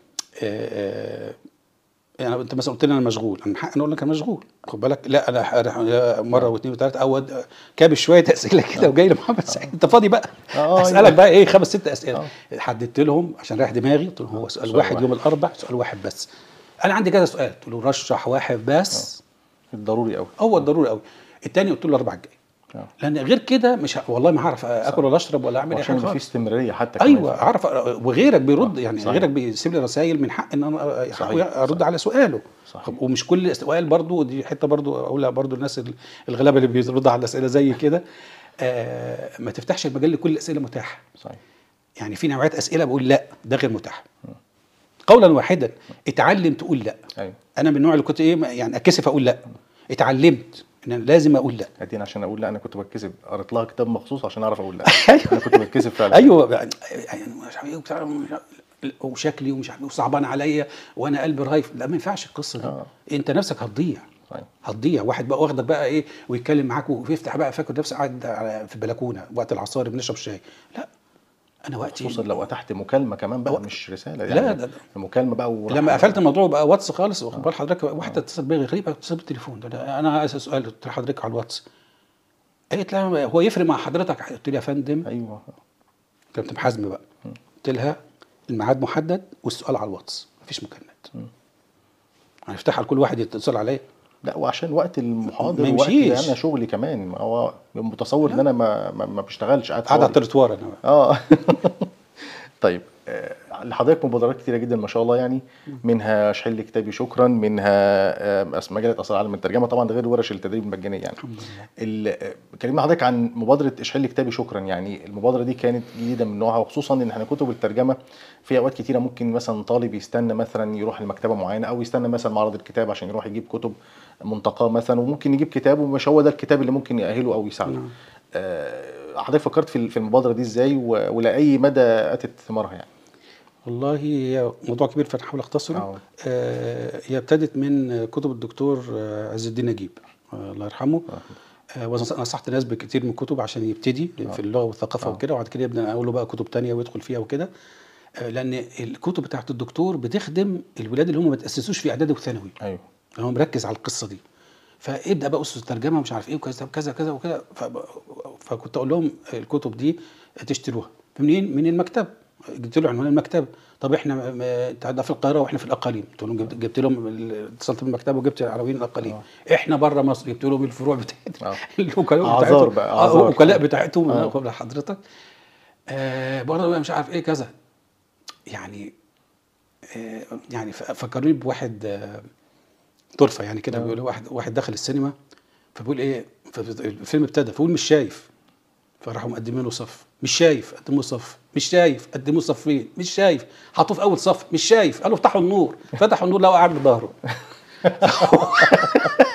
آه يعني انت مثلا قلت لي انا مشغول انا من حقي اقول لك انا مشغول خد بالك لا انا ح- مره واثنين وثلاثه او كابش شويه اسئله كده وجاي لمحمد سعيد انت فاضي بقى آه، اسالك أيوة. بقى ايه خمس ست اسئله حددت لهم عشان رايح دماغي قلت لهم هو سؤال سؤال واحد واحد. يوم الاربع سؤال واحد بس انا عندي كذا سؤال قلت له رشح واحد بس ضروري قوي هو الضروري قوي الثاني قلت له الاربع الجاي آه. لان غير كده مش ه... والله ما هعرف اكل ولا اشرب ولا اعمل اي وعشان حاجه يبقى في خالص استمراريه حتى كمان ايوه في- اعرف وغيرك بيرد يعني صحيح. غيرك بيسيب لي رسائل من حق ان انا صحيح. ارد صحيح. على سؤاله صحيح. ومش كل سؤال برضو دي حته برضو اقولها برضو الناس ال- الغلابه اللي بيردوا على الاسئله زي كده آه ما تفتحش المجال لكل الاسئله متاحه صحيح يعني في نوعيات اسئله بقول لا ده غير متاح قولا واحدا اتعلم تقول لا ايوه انا من النوع اللي كنت ايه ما- يعني اتكسف اقول لا اتعلمت ان انا لازم اقول لا ادينا عشان اقول لا انا كنت بتكسب قريت لها كتاب مخصوص عشان اعرف اقول لا أيوة. انا كنت بتكسب فعلا ايوه يعني يعني مش عارف ايه وبتاع ومش عارف- وشكلي ومش عارف ايه وصعبان عليا وانا قلبي رايف لا ما ينفعش القصه دي آه. انت نفسك هتضيع صحيح هتضيع واحد بقى واخدك بقى ايه ويتكلم معاك ويفتح بقى فاكر نفسه قاعد على- في البلكونه وقت العصاري بنشرب شاي لا انا وقتي خصوصا لو اتحت مكالمه كمان بقى هو- مش رساله لا، يعني ده- ده- مكالمه بقى وراح- لما قفلت الموضوع بقى واتس خالص واخد بال حضرتك واحده اتصل بيا غريبه اتصل بالتليفون ده أنا- انا عايز سؤال قلت لها حضرتك على الواتس قالت لها هو يفرق مع حضرتك قلت لها يا فندم ايوه كابتن حزم بقى قلت لها الميعاد محدد والسؤال على الواتس مفيش مكالمات هنفتحها لكل واحد يتصل عليا لا وعشان وقت المحاضر ما وقت يمشيش. انا شغلي كمان ما هو متصور ان انا ما ما, ما بشتغلش قاعد قاعد على فاضي. الترتوار انا بقى. اه طيب آه، لحضرتك مبادرات كتيره جدا ما شاء الله يعني منها شحل كتابي شكرا منها آه، أس- مجله اسرار العالم الترجمه طبعا ده غير ورش التدريب المجانيه يعني ال- آه، كلمنا حضرتك عن مبادره اشحل كتابي شكرا يعني المبادره دي كانت جديده من نوعها وخصوصا ان احنا كتب الترجمه في اوقات كتيره ممكن مثلا طالب يستنى مثلا يروح لمكتبه معينه او يستنى مثلا معرض الكتاب عشان يروح يجيب كتب منتقاه مثلا وممكن يجيب كتاب ومش هو ده الكتاب اللي ممكن يأهله او يساعده نعم. آه، حضرتك فكرت في في المبادره دي ازاي و- ولاي مدى اتت ثمارها يعني والله هي موضوع كبير فانا هحاول اختصره آه. آه هي ابتدت من كتب الدكتور آه، عز الدين نجيب آه الله يرحمه آه ونصحت ناس بكتير من الكتب عشان يبتدي في اللغه والثقافه آه. وكده وبعد كده يبدا اقول له بقى كتب تانية ويدخل فيها وكده آه لان الكتب بتاعت الدكتور بتخدم الولاد اللي هم ما تاسسوش في اعدادي وثانوي ايوه هو مركز على القصه دي فابدا بقى اسس الترجمه ومش عارف ايه وكذا كذا كذا وكذا ف- فكنت اقول لهم الكتب دي تشتروها منين من المكتب جبت له عنوان المكتب طب احنا م- م- انت ده في القاهره واحنا في الاقاليم قلت لهم جبت, جبت لهم ال- اتصلت بالمكتبه وجبت عناوين الاقاليم احنا بره مصر جبت لهم الفروع بتاعتهم آه. الوكلاء أعذار بتاعتهم بقى، آه، أعذار. الوكلاء بتاعتهم آه. آه. حضرتك آه برضه بقى مش عارف ايه كذا يعني آه يعني ف- فكروني بواحد آه طرفه يعني كده بيقول واحد واحد دخل السينما فبيقول ايه فالفيلم ابتدى فبيقول مش شايف فراحوا مقدمين له صف مش شايف قدموا صف مش شايف قدموا صفين مش شايف حطوه في اول صف مش شايف قالوا افتحوا النور فتحوا النور لقوا قاعد بظهره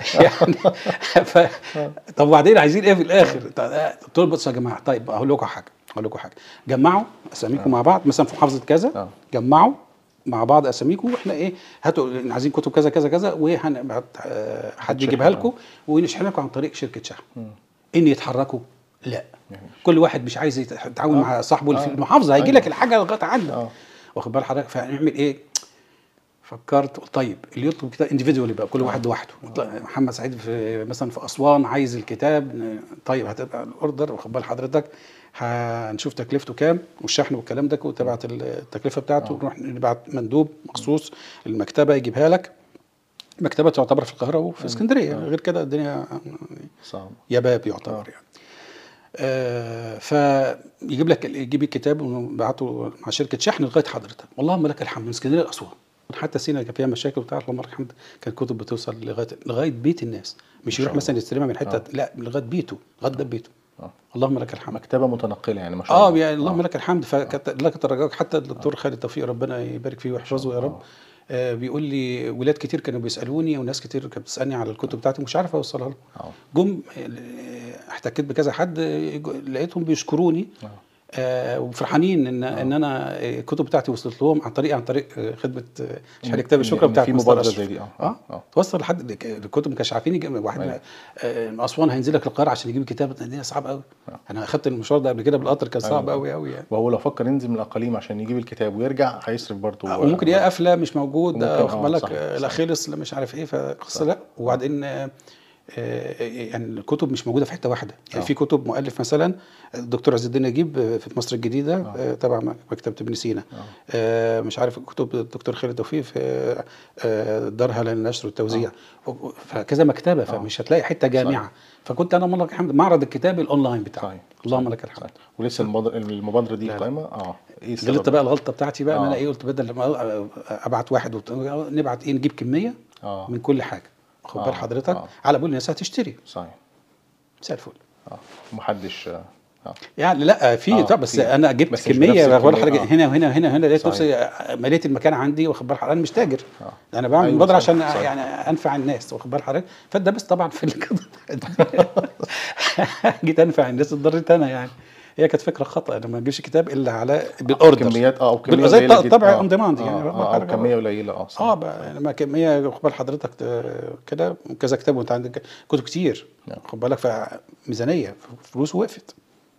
يعني ف... طب وبعدين عايزين ايه في الاخر؟ قلت لهم بصوا يا جماعه طيب اقول لكم حاجه اقول لكم حاجه جمعوا اساميكم مع بعض مثلا في محافظه كذا آه. جمعوا مع بعض اساميكم واحنا ايه هاتوا عايزين كتب كذا كذا كذا وهنبعت آه، حد هتشحن، يجيبها آه. لكم ونشحن لكم عن طريق شركه شحن ان يتحركوا لا كل واحد مش عايز يت- يتعاون آه. مع صاحبه اللي في آه. المحافظه هيجي أيوة. لك الحاجه لغايه عندك آه. واخد بال حضرتك فنعمل ايه فكرت قلت طيب اللي يطلب كتاب انديفيدوالي بقى كل واحد لوحده محمد سعيد في مثلا في اسوان عايز الكتاب ن- طيب هتبقى الاوردر واخد بال حضرتك هنشوف تكلفته كام والشحن والكلام ده وتبعت التكلفه بتاعته نروح نبعت مندوب مخصوص المكتبه يجيبها لك مكتبه تعتبر في القاهره وفي اسكندريه غير كده الدنيا صعب يباب يعتبر يعني آه فيجيب لك يجيب الكتاب ونبعته مع شركه شحن لغايه حضرتك اللهم لك الحمد من اسكندريه لاسوان حتى سينا كان فيها مشاكل وبتاع اللهم لك الحمد كانت الكتب بتوصل لغايه لغايه بيت الناس مش شاء يروح مثلا يستلمها من حته آه. لا لغايه بيته لغايه ده بيته آه. اللهم لك الحمد مكتبه متنقله يعني ما شاء اه الله يعني اللهم لك الحمد فكانت لك الرجاء حتى الدكتور خالد توفيق ربنا يبارك فيه ويحفظه يا رب آه بيقول لي ولاد كتير كانوا بيسالوني وناس كتير كانت بتسالني على الكتب بتاعتي مش عارف اوصلها لهم آه. جم آه، احتكيت بكذا حد آه، لقيتهم بيشكروني آه. آه وفرحانين ان ان انا آه، الكتب بتاعتي وصلت لهم عن طريق عن طريق آه، خدمه آه، شحن كتاب إن- الشكر إن بتاعت في مستر مبادرة أشرف. زي دي، آه. اه آه. توصل لحد الكتب ما كانش عارفين يجي واحد أيوة. آه، من اسوان هينزل لك القاهره عشان يجيب الكتاب ده صعب قوي انا اخدت المشوار ده قبل كده بالقطر كان صعب أيوة. قوي قوي يعني وهو لو فكر ينزل من الاقاليم عشان يجيب الكتاب ويرجع هيصرف برضه وممكن يا قفله مش موجود ممكن، ده واخد آه، بالك صحيح، آه، لا صحيح. خلص لا مش عارف ايه فقصه لا وبعدين آه، آه، يعني الكتب مش موجوده في حته واحده يعني آه. في كتب مؤلف مثلا الدكتور عز الدين نجيب آه، في مصر الجديده آه، تبع مكتبه ابن سينا آه، مش عارف كتب الدكتور خالد توفيق في آه، دار هلا للنشر والتوزيع فكذا مكتبه فمش هتلاقي حته جامعه فكنت انا والله الحمد معرض الكتاب الاونلاين بتاعي صحيح. اللهم لك الحمد صحيح. ولسه المبادره المبادره دي لا، لا. قائمه اه ايه السبب؟ غلطت بقى الغلطه بتاعتي بقى ان انا آه. ايه قلت بدل ما ابعت واحد وت- نبعت ايه نجيب كميه اه من كل حاجه خد آه، بال حضرتك آه. على بال الناس هتشتري صحيح مساء الفل اه محدش اه آه. يعني لا في آه، طبعا بس في. انا جبت بس مش كميه بنفس بقول الكمية، لحضرتك آه. هنا وهنا وهنا هنا لقيت صحيح. نفسي مليت المكان عندي واخد بال حضرتك انا مش تاجر آه. انا بعمل أيوة، مبادره صحيح، عشان صحيح. يعني انفع الناس واخد بال حضرتك فاتدبست طبعا في الكتب جيت انفع الناس اتضريت انا يعني هي كانت فكره خطا انا ما اجيبش كتاب الا على بالاوردر كميات اه او كميه بال- زي قليلة الط- جدا. طبع آه. اون ديماند آه، يعني آه، او كميه قليله اه صح. اه بقى لما كميه خد بال حضرتك ت- كده كذا كتاب وانت عندك كتب كتير نعم. خد بالك فميزانيه فلوس وقفت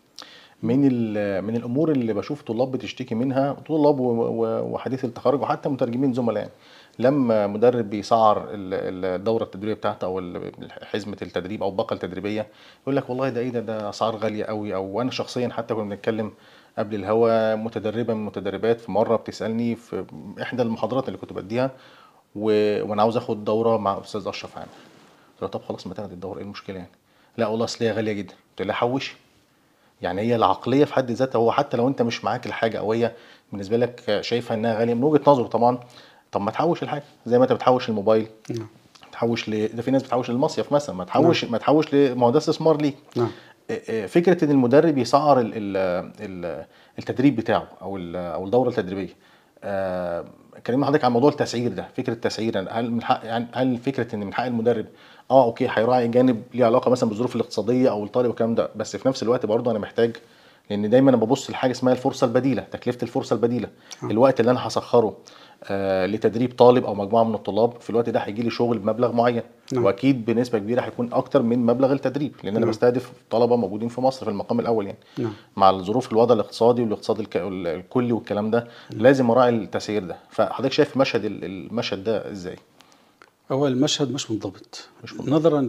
من ال- من الامور اللي بشوف طلاب بتشتكي منها طلاب و- و- وحديث التخرج وحتى مترجمين زملاء يعني. لما مدرب بيسعر ال- الدوره التدريبيه بتاعته او ال- حزمه التدريب او الباقه التدريبيه يقول لك والله ده ايه ده ده اسعار غاليه قوي او انا شخصيا حتى كنا بنتكلم قبل الهوا متدربه من المتدربات في مره بتسالني في احدى المحاضرات اللي كنت بديها و... وانا عاوز اخد دوره مع استاذ اشرف عامر قلت له طب خلاص ما تاخد الدوره ايه المشكله يعني لا والله اصل هي غاليه جدا قلت لها حوشي يعني هي العقليه في حد ذاتها هو حتى لو انت مش معاك الحاجه او هي بالنسبه لك شايفها انها غاليه من وجهه نظره طبعا طب ما تحوش الحاجه زي ما انت بتحوش الموبايل نعم تحوش ل... ده في ناس بتحوش للمصيف مثلا ما تحوش ما تحوش ل... ما هو ده استثمار ليك نعم آه، آه، فكره ان المدرب يسعر ال... ال... ال... التدريب بتاعه او ال... او الدوره التدريبيه آه، كلمنا حضرتك عن موضوع التسعير ده فكره التسعير يعني هل من حق يعني هل فكره ان من حق المدرب اه اوكي هيراعي جانب ليه علاقه مثلا بالظروف الاقتصاديه او الطالب والكلام ده بس في نفس الوقت برضه انا محتاج لان دايما انا ببص لحاجه اسمها الفرصه البديله تكلفه الفرصه البديله الوقت اللي انا هسخره آه لتدريب طالب او مجموعه من الطلاب في الوقت ده هيجي لي شغل بمبلغ معين نعم. واكيد بنسبه كبيره هيكون اكتر من مبلغ التدريب لان انا نعم. بستهدف طلبه موجودين في مصر في المقام الاول يعني نعم مع الظروف الوضع الاقتصادي والاقتصاد الك... الكلي والكلام ده لازم اراعي التسعير ده فحضرتك شايف مشهد ال- المشهد ده ازاي هو المشهد مش منضبط مش منضبط. نظرا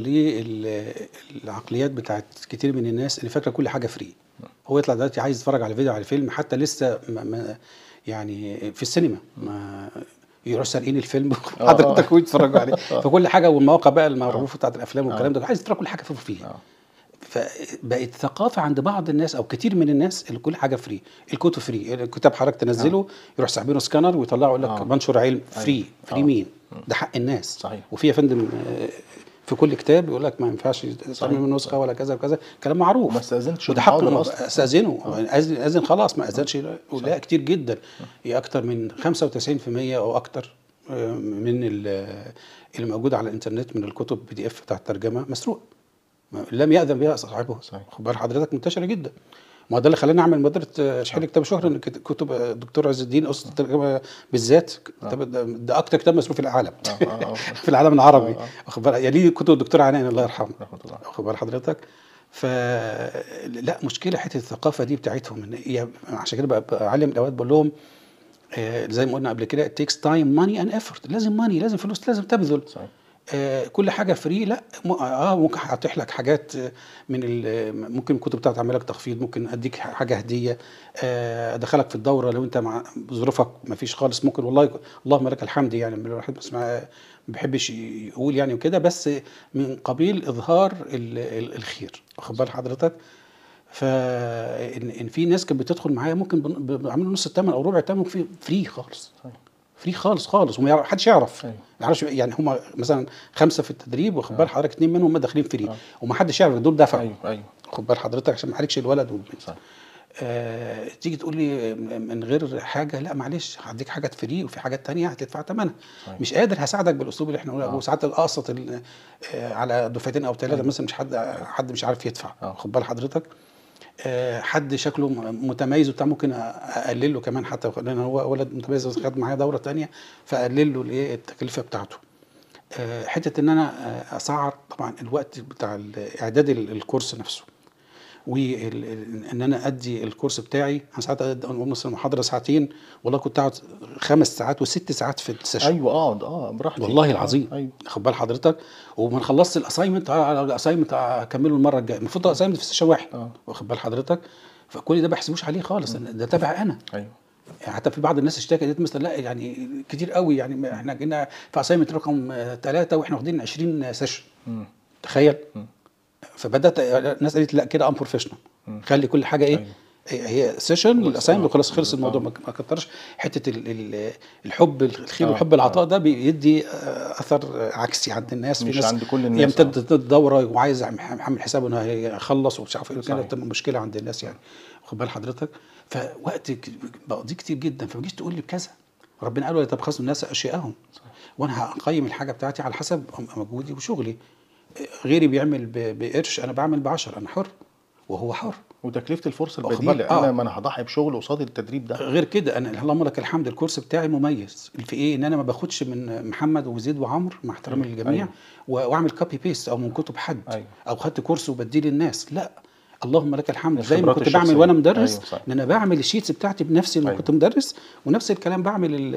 للعقليات بتاعت كتير من الناس اللي فاكره كل حاجه فري هو يطلع دلوقتي عايز يتفرج على فيديو على فيلم حتى لسه ما ما يعني في السينما ما يروحوا سارقين الفيلم آه. حضرتك ويتفرجوا عليه فكل حاجه والمواقع بقى المعروفه بتاعت الافلام والكلام ده عايز يتفرج كل حاجه فيها آه. فبقت ثقافه عند بعض الناس او كتير من الناس اللي كل حاجه فري الكتب فري الكتاب حضرتك تنزله يروح ساحبينه سكانر ويطلعوا يقول لك آه. منشور علم فري أيوة. فري آه. مين ده حق الناس صحيح. وفي يا فندم آه، في كل كتاب يقول لك ما ينفعش تعمل منه نسخه ولا كذا وكذا كلام معروف وما استاذنتش وده حق المحاضر أصلاً. استاذنه اذن اذن خلاص ما اذنش لا كتير جدا هي اكتر من 95% او اكتر آه، من ال- اللي موجود على الانترنت من الكتب بي دي اف بتاع الترجمه مسروق ما- لم يأذن بها صاحبها صحيح. خد بال حضرتك منتشره جدا ما هو ده اللي خلاني اعمل مبادره آه، شحن كتاب شهر ان كت- كتب آه، الدكتور عز الدين اسس الترجمه بالذات كتاب ده, ده اكتر كتاب مسروق في العالم آه، آه، آه. في العالم العربي آه، آه. واخد بالك يعني كتب الدكتور عنان الله يرحمه رحمة الله واخد بال حضرتك ف لا مشكله حته الثقافه دي بتاعتهم ان هي عشان كده بقى- بعلم الاوقات بقول لهم آه، زي ما قلنا قبل كده it takes time money and effort لازم ماني لازم فلوس لازم تبذل صحيح آه، كل حاجه فري لا م- اه ممكن هتح لك حاجات آه، من ال- ممكن الكتب بتاعتي تعمل لك تخفيض ممكن اديك حاجه هديه آه، ادخلك في الدوره لو انت مع ظروفك ما فيش خالص ممكن والله اللهم لك الحمد يعني الواحد بس ما ما بيحبش يقول يعني وكده بس من قبيل اظهار ال- ال- الخير واخد بال حضرتك فان ان في ناس كانت بتدخل معايا ممكن بن- بيعملوا نص الثمن او ربع الثمن في فري خالص صحيح فري خالص خالص وما يعرف- حدش يعرف أيوة. ما يعرفش يعني هم مثلا خمسه في التدريب واخد بال حضرتك اثنين منهم هم داخلين فري آه. وما حدش يعرف دول دفعوا ايوه ايوه خد بال حضرتك عشان ما عليكش الولد والبنت صح آه تيجي تقول لي من غير حاجه لا معلش هديك حاجات فري وفي حاجات تانية هتدفع ثمنها صحيح. مش قادر هساعدك بالاسلوب اللي احنا قلنا آه. وساعات اقسط ال- آه على دفعتين او ثلاثه مثلا مش حد حد مش عارف يدفع آه. خد بال حضرتك آه، حد شكله م- متميز وبتاع ممكن أ- اقلل له كمان حتى لان هو ولد متميز بس خد معايا دوره تانية فاقلل له الايه التكلفه بتاعته آه، حته ان انا آه، اسعر طبعا الوقت بتاع ال- اعداد ال- الكورس نفسه وان انا ادي الكورس بتاعي انا ساعات أد- أقول مثلا محاضره ساعتين والله كنت اقعد خمس ساعات وست ساعات في السيشن ايوه اه اه براحتي والله آه، العظيم ايوه خد بال حضرتك وما خلصت الاساينمنت على الاساينمنت اكمله المره الجايه المفروض الاساينمنت في سيشن واحد آه. واخد بال حضرتك فكل ده ما بحسبوش عليه خالص أنا- ده تبع انا ايوه يعني حتى في بعض الناس اشتكت قالت مثلا لا يعني كتير قوي يعني ما احنا جينا في اساينمنت رقم ثلاثه واحنا واخدين 20 سيشن مم. تخيل مم. فبدات الناس قالت لا كده ان بروفيشنال خلي كل حاجه ايه أيوة. هي سيشن والاساينمنت آه. وخلاص خلص الموضوع آه. ما ما كترش حته ال- ال- الحب الخير آه. وحب العطاء ده بيدي آه، اثر عكسي عند الناس مش في ناس عند كل الناس، يمتد الدوره وعايز عامل حسابه انه هيخلص ومش عارف ايه كده صحيح. بتبقى مشكله عند الناس يعني واخد بال حضرتك فوقت ك- بقضيه كتير جدا فما تجيش تقول لي بكذا ربنا قال ولا تبخسوا الناس اشياءهم وانا هقيم الحاجه بتاعتي على حسب مجهودي وشغلي غيري بيعمل ب- بقرش انا بعمل بعشر انا حر وهو حر وتكلفه الفرصه واخد البديله بالك؟ آه. انا ما انا هضحي بشغل قصاد التدريب ده غير كده انا اللهم لك الحمد الكورس بتاعي مميز في ايه ان انا ما باخدش من محمد وزيد وعمرو مع احترامي أيوة. للجميع أيوة. و- واعمل كوبي بيست او من كتب حد أيوة. او خدت كورس وبديه للناس لا اللهم لك الحمد من زي ما خبراتي كنت بعمل الشخصية. وانا مدرس أيوة، صح. ان انا بعمل الشيتس بتاعتي بنفسي لما أيوة. كنت مدرس ونفس الكلام بعمل ال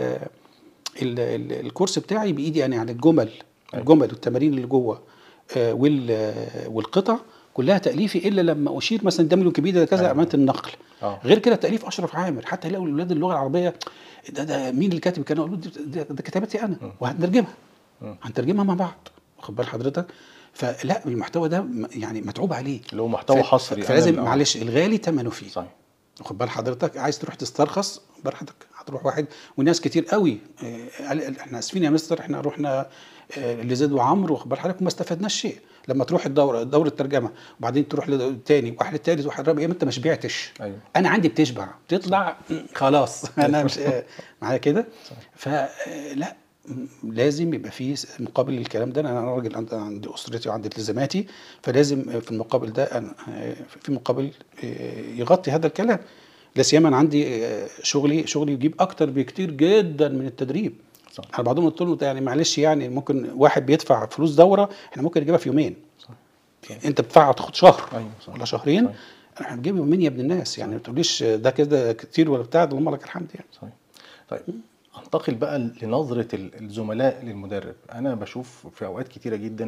ال ال الكورس بتاعي بايدي انا يعني الجمل الجمل والتمارين اللي جوه آه، وال آه، والقطع كلها تاليفي الا لما اشير مثلا ده من ويكيبيديا كذا أيوة. امانه النقل آه. غير كده تاليف اشرف عامر حتى يلاقوا الاولاد اللغه العربيه ده ده مين اللي كاتب كان اقول له ده, ده كتابتي انا وهنترجمها هنترجمها مع بعض واخد بال حضرتك فلا المحتوى ده م- يعني متعوب عليه اللي هو محتوى ف- حصري أنا فلازم اللي- معلش الغالي ثمنه فيه صحيح واخد بال حضرتك عايز تروح تسترخص براحتك هتروح واحد وناس كتير قوي آه، قال- احنا اسفين يا مستر احنا رحنا آه، لزيد وعمرو واخد بال حضرتك وما استفدناش شيء لما تروح الدوره دوره الترجمه وبعدين تروح للتاني واحد التالت واحد الرابع يا إما انت ما شبعتش أيوة. انا عندي بتشبع بتطلع م، خلاص انا مش آه، معايا كده فلا لازم يبقى في س- مقابل للكلام ده انا راجل عند- عندي اسرتي وعندي التزاماتي فلازم آه، في المقابل ده أنا آه، في مقابل آه، يغطي هذا الكلام لا سيما انا عندي آه، شغلي شغلي يجيب اكتر بكتير جدا من التدريب صح. انا بعضهم قلت له يعني معلش يعني ممكن واحد بيدفع فلوس دوره احنا ممكن نجيبها في يومين صح. يعني انت بتدفع تاخد شهر أيوة، صح. ولا شهرين صحيح. احنا بنجيب يومين يا ابن الناس يعني ما تقوليش ده كده كتير ولا بتاع ده اللهم لك الحمد يعني صحيح طيب انتقل بقى لنظرة ال- الزملاء للمدرب أنا بشوف في أوقات كتيرة جدا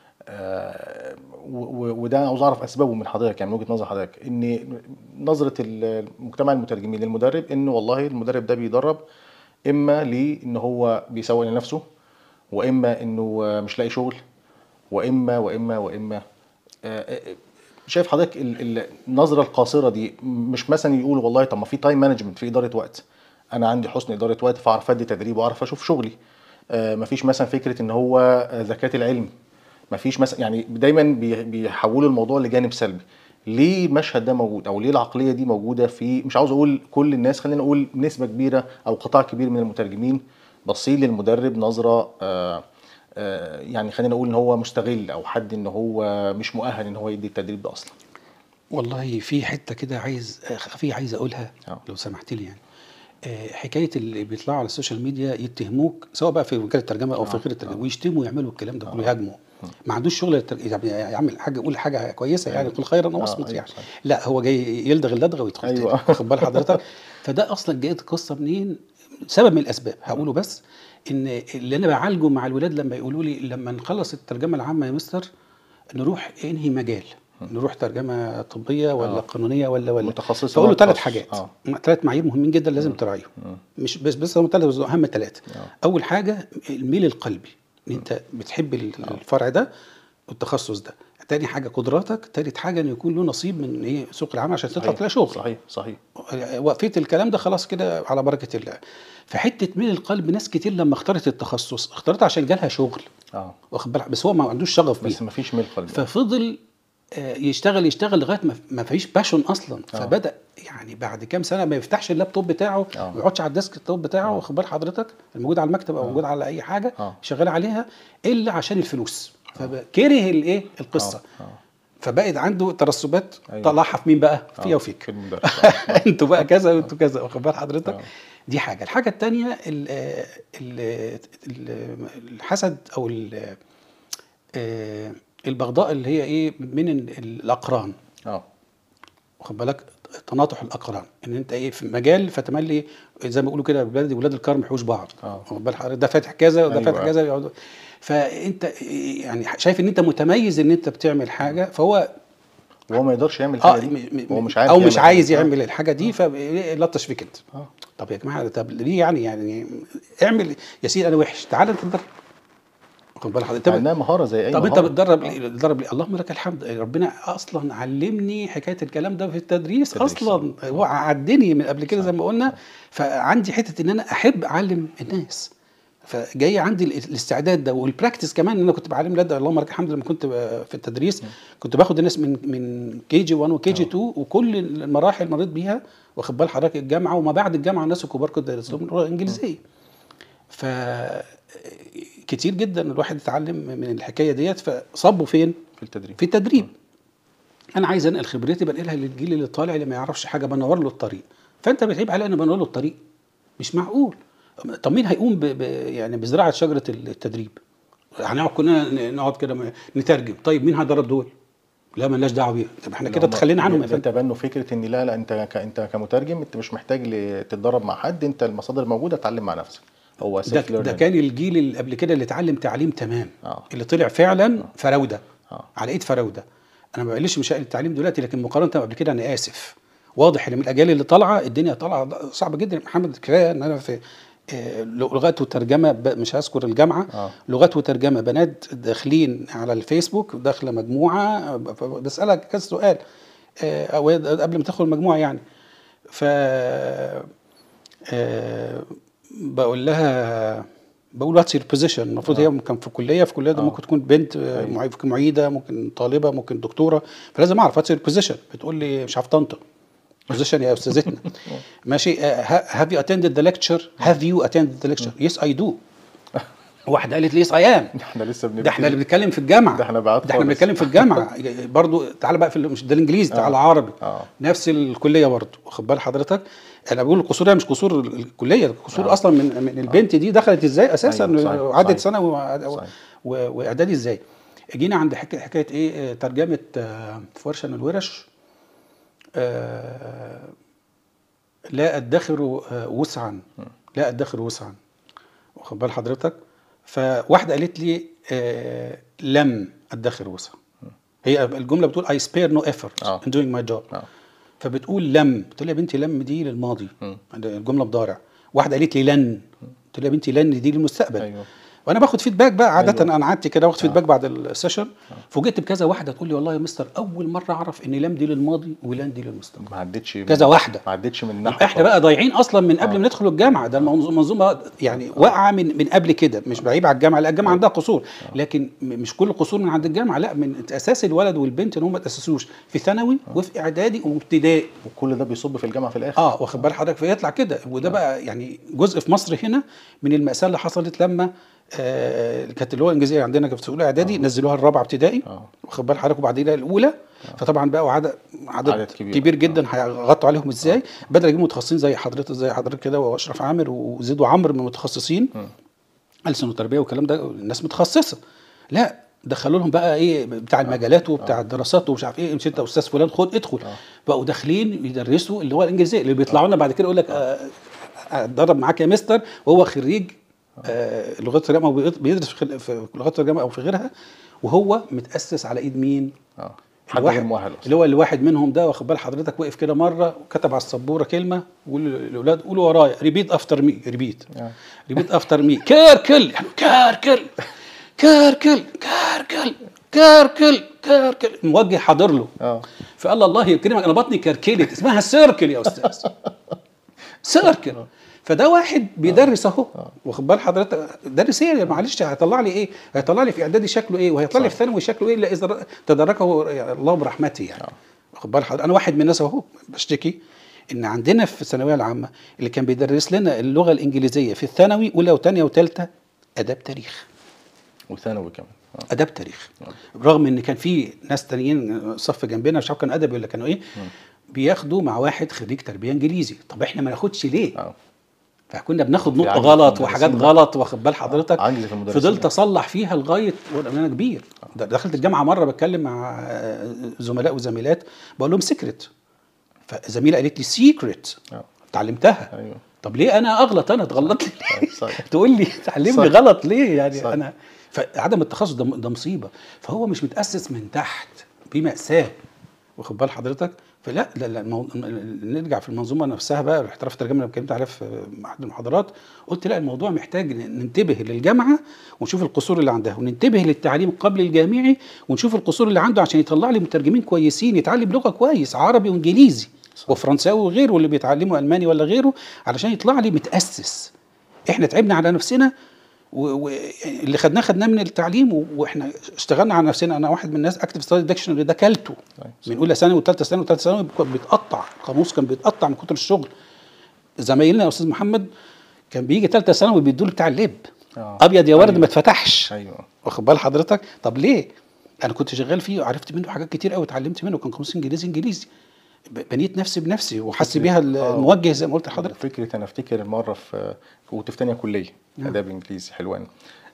آه، و- و- وده عاوز أعرف أسبابه من حضرتك يعني من وجهة نظر حضرتك إن نظرة المجتمع المترجمين للمدرب إن والله المدرب ده بيدرب إما لإن هو بيسوق لنفسه وإما إنه آه، مش لاقي شغل وإما وإما وإما آه، آه، شايف حضرتك ال- ال- النظره القاصره دي مش مثلا يقول والله طب ما في تايم مانجمنت في اداره وقت انا عندي حسن اداره وقت فاعرف ادي تدريب واعرف اشوف شغلي آه، مفيش مثلا فكره ان هو آه، زكاه العلم مفيش مثلا يعني دايما بي- بيحولوا الموضوع لجانب سلبي ليه المشهد ده موجود او ليه العقليه دي موجوده في مش عاوز اقول كل الناس خلينا نقول نسبه كبيره او قطاع كبير من المترجمين بصين للمدرب نظره آه آه يعني خلينا نقول ان هو مستغل او حد ان هو مش مؤهل ان هو يدي التدريب ده اصلا والله في حته كده عايز في عايز اقولها آه. لو سمحت لي يعني آه، حكايه اللي بيطلعوا على السوشيال ميديا يتهموك سواء بقى في مجال الترجمه او في غير الترجمه ويشتموا ويعملوا الكلام ده كله يهاجموا ما عندوش شغل التر- يعني يعمل حاجه يقول حاجه كويسه يعني يقول خيرا او آه، اصمت أيوة يعني صحيح. لا هو جاي يلدغ اللدغه ويدخل أيوة. تاني واخد بال حضرتك فده اصلا جايه القصه منين سبب من الاسباب هقوله بس ان اللي انا بعالجه مع الولاد لما يقولوا لي لما نخلص الترجمه العامه يا مستر نروح انهي مجال نروح ترجمه طبيه ولا آه. قانونيه ولا ولا متخصص فاقول له ولا ثلاث تخصص. حاجات آه. ثلاث معايير مهمين جدا لازم تراعيهم مش بس بس هم ثلاثه اهم ثلاثه آه. اول حاجه الميل القلبي ان انت بتحب ال- الفرع ده والتخصص ده تاني حاجه قدراتك تالت حاجه ان يكون له نصيب من ايه سوق العمل عشان تطلع صحيح تلاقي شغل صحيح صحيح وقفت الكلام ده خلاص كده على بركه الله فحته ميل القلب ناس كتير لما اختارت التخصص اختارت عشان جالها شغل اه واخد بالك بس هو ما عندوش شغف بس بيها ما فيش ميل قلبي ففضل آه، يشتغل يشتغل لغايه ما ما فيش باشون اصلا آه. فبدا يعني بعد كام سنه ما يفتحش اللابتوب بتاعه آه. ما يقعدش على الديسك توب بتاعه واخد بال حضرتك الموجود على المكتب او موجود على اي حاجه آه. شغال عليها الا عشان الفلوس فكره الايه القصه آه. آه. فبقت عنده ترسبات أيوة. طلعها في مين بقى؟ آه. فيا وفيك في المدرس آه. انتوا بقى كذا وانتوا كذا واخد بال حضرتك آه. دي حاجه الحاجه الثانيه الحسد او ال- آه، البغضاء اللي هي ايه من ال- الاقران اه واخد بالك تناطح الاقران ان انت ايه في مجال فتملي زي ما بيقولوا كده بلاد ولاد الكرم يحوش بعض آه. واخد بال حضرتك ده فاتح كذا وده أيوة. فاتح كذا يقعدوا فانت يعني شايف ان انت متميز ان انت بتعمل حاجه فهو وهو ما يقدرش يعمل اه الحاجه م- دي م- هو مش عارف او مش يعمل عايز حاجة. يعمل الحاجه دي فلطش فيك انت اه طب يا جماعه طب ليه يعني يعني اعمل يا سيدي انا وحش تعال انت اتدرب واخد بال حضرتك مع انها مهاره زي اي طب انت مهارة. بتدرب ليه؟ بتدرب ليه؟ اللهم لك الحمد ربنا اصلا علمني حكايه الكلام ده في التدريس تدريس. اصلا هو عدني من قبل كده زي ما قلنا فعندي حته ان انا احب اعلم الناس فجاي عندي ال- الاستعداد ده والبراكتس كمان ان انا كنت بعلم ولاد اللهم لك الحمد لما كنت ب- في التدريس كنت باخد الناس من من كي جي 1 وكي جي 2 وكل المراحل مريت بيها واخد بال حضرتك الجامعه وما بعد الجامعه الناس الكبار كنت درستهم اللغه الانجليزيه ف كتير جدا الواحد اتعلم من الحكايه ديت فصبوا فين؟ في التدريب في التدريب انا عايز انقل خبرتي بنقلها للجيل اللي طالع اللي ما يعرفش حاجه بنور له الطريق فانت بتعيب علي انا بنور له الطريق مش معقول طب مين هيقوم ب... ب... يعني بزراعه شجره التدريب هنقعد كلنا نقعد كده م- نترجم طيب مين هيدرب دول لا مالناش دعوه بيها طب احنا كده هم تخلينا عنهم يا فندم يتبنوا فكره ان لا لا انت ك... انت كمترجم انت مش محتاج ل- تتدرب مع حد انت المصادر موجوده اتعلم مع نفسك هو ده, self ده learning. كان الجيل اللي قبل كده اللي اتعلم تعليم تمام آه. اللي طلع فعلا فراوده آه. على ايد فراوده انا ما بقلش مشاكل التعليم دلوقتي لكن مقارنه قبل كده انا اسف واضح ان من الاجيال اللي طالعه الدنيا طالعه صعبه جدا محمد كفايه ان انا في آه، لغات وترجمه ب- مش هذكر الجامعه آه. لغات وترجمه بنات داخلين على الفيسبوك داخله مجموعه ب- ب- بسالك كذا سؤال آه، او قبل ما تدخل المجموعه يعني ف آه، بقول لها بقول واتس يور بوزيشن المفروض هي كان في كليه في كليه ده آه. ممكن تكون بنت آه، أيوة. معي- ممكن معيده ممكن طالبه ممكن دكتوره فلازم اعرف واتس يور بوزيشن بتقول لي مش عارف طنطا بوزيشن يا استاذتنا ماشي هاف يو اتندد ذا ليكتشر هاف يو اتندد ذا ليكتشر يس اي دو واحده قالت لي يس اي ام احنا لسه بنبتدي ده احنا اللي بنتكلم في الجامعه ده احنا بعاد ده احنا خالص. بنتكلم في الجامعه برضو تعالى بقى في ال- مش ده الانجليزي تعالى عربي آه. نفس الكليه برضو واخد بال حضرتك انا بقول القصور هي مش قصور ال- الكليه القصور اصلا من من البنت دي دخلت ازاي اساسا أيوة، صحيح، عدت صحيح. سنه و- صحيح. و- واعدادي ازاي جينا عند حكايه حكايه ايه آه، ترجمه آه، في ورشه من الورش آه، لا ادخر آه، وسعا لا ادخر وسعا واخد بال حضرتك فواحده قالت لي آه لم ادخر وسعا هي الجمله بتقول I spare no effort آه. in doing my job آه. فبتقول لم قلت لها يا بنتي لم دي للماضي مم. الجمله بضارع واحده قالت لي لن قلت لها يا بنتي لن دي للمستقبل ايوه وانا باخد فيدباك بقى عاده أيوة. انا قعدت كده واخد فيدباك بعد السيشن فوجئت بكذا واحده تقول لي والله يا مستر اول مره اعرف ان لام دي للماضي ولام دي للمستقبل ما عدتش كذا واحده ما عدتش من ناحيه احنا بقى ضايعين اصلا من قبل آه. ما ندخل الجامعه ده المنظو- المنظومه يعني واقعه من من قبل كده مش بعيب على الجامعه لا الجامعه عندها قصور لكن م- مش كل القصور من عند الجامعه لا من اساس الولد والبنت ان هم ما تاسسوش في ثانوي وفي اعدادي وابتدائي وكل ده بيصب في الجامعه في الاخر اه واخد بال حضرتك فيطلع كده وده بقى يعني جزء في مصر هنا من المأساة اللي حصلت لما آه كانت اللغه الانجليزيه عندنا كانت في اولى اعدادي نزلوها الرابعه ابتدائي اه واخد بال حضرتك وبعدين الاولى فطبعا بقى عدد عدد, عدد عدد كبير. كبير, كبير جدا هيغطوا عليهم ازاي بدل يجيبوا متخصصين زي حضرتك زي حضرتك كده واشرف عامر وزيد وعمرو من المتخصصين مم. ألسن وتربيه والكلام ده الناس متخصصه لا دخلوا لهم بقى ايه بتاع المجالات وبتاع الدراسات ومش عارف ايه امشي انت استاذ فلان خد ادخل آه. بقوا داخلين يدرسوا اللي هو الانجليزيه اللي بيطلعوا لنا بعد كده يقول لك آه، اتدرب معاك يا مستر وهو خريج آه، لغات الترجمه وبيد- بيدرس في خل- في لغات الترجمه او في غيرها وهو متاسس على ايد مين؟ اه حد الواحد- غير مؤهل اصلا اللي هو الواحد منهم ده واخد بال حضرتك وقف كده مره وكتب على السبوره كلمه وقول للاولاد قولوا ورايا ريبيت افتر مي ريبيت آه. ريبيت افتر مي كركل يعني كركل كركل كركل كركل كركل الموجه حاضر له اه فقال له الله يكرمك انا بطني كركلت اسمها سيركل يا استاذ سيركل فده واحد بيدرس اهو واخد بال حضرتك درس ايه معلش هيطلع لي ايه هيطلع لي في اعدادي شكله ايه وهيطلع لي في ثانوي شكله ايه الا اذا تدركه يعني الله برحمته يعني واخد بال حضرتك انا واحد من الناس اهو بشتكي ان عندنا في الثانويه العامه اللي كان بيدرس لنا اللغه الانجليزيه في الثانوي اولى وثانيه وثالثه اداب تاريخ وثانوي كمان اه اداب تاريخ رغم ان كان في ناس تانيين صف جنبنا مش عارف كانوا ادبي ولا كانوا ايه بياخدوا مع واحد خريج تربيه انجليزي طب احنا ما ناخدش ليه اه فكنا بناخد في نطق عجز في غلط المدرسين وحاجات بقى. غلط واخد بال حضرتك عجز في المدرسين فضلت بقى. اصلح فيها لغايه وانا كبير ده دخلت الجامعه مره بتكلم مع آه، زملاء وزميلات بقول لهم سيكريت فزميله قالت لي سيكريت اه اتعلمتها ايوه طب ليه انا اغلط انا تغلط لي ليه؟ صحيح. تقول لي تعلمني صح. غلط ليه يعني صح. انا فعدم التخصص ده ده مصيبه فهو مش متاسس من تحت في ماساه واخد بال حضرتك فلا لا لا المو... نرجع في المنظومه نفسها بقى الاحتراف الترجمه اللي اتكلمت عليها في احد المحاضرات قلت لا الموضوع محتاج ن- ننتبه للجامعه ونشوف القصور اللي عندها وننتبه للتعليم قبل الجامعي ونشوف القصور اللي عنده عشان يطلع لي مترجمين كويسين يتعلم لغه كويس عربي وانجليزي وفرنساوي وغيره اللي بيتعلموا الماني ولا غيره علشان يطلع لي متاسس احنا تعبنا على نفسنا واللي خدناه خدناه من التعليم و- واحنا اشتغلنا على نفسنا انا واحد من الناس اكتف ستادي ديكشنري ده كلته طيب. من اولى ثانوي وثالثه ثانوي وثالثه ثانوي كان بيتقطع القاموس كان بيتقطع من كتر الشغل زمايلنا يا استاذ محمد كان بيجي ثالثه ثانوي بيدوا بتاع اللب آه. ابيض يا ورد أيوة. ما اتفتحش ايوه واخد بال حضرتك طب ليه انا كنت شغال فيه وعرفت منه حاجات كتير قوي اتعلمت منه كان قاموس انجليزي انجليزي ب- بنيت نفسي بنفسي وحس فكرة- بيها آه. الموجه زي ما قلت لحضرتك فكره انا افتكر مره في كنت في ثانيه كليه نعم. اداب انجليزي حلوان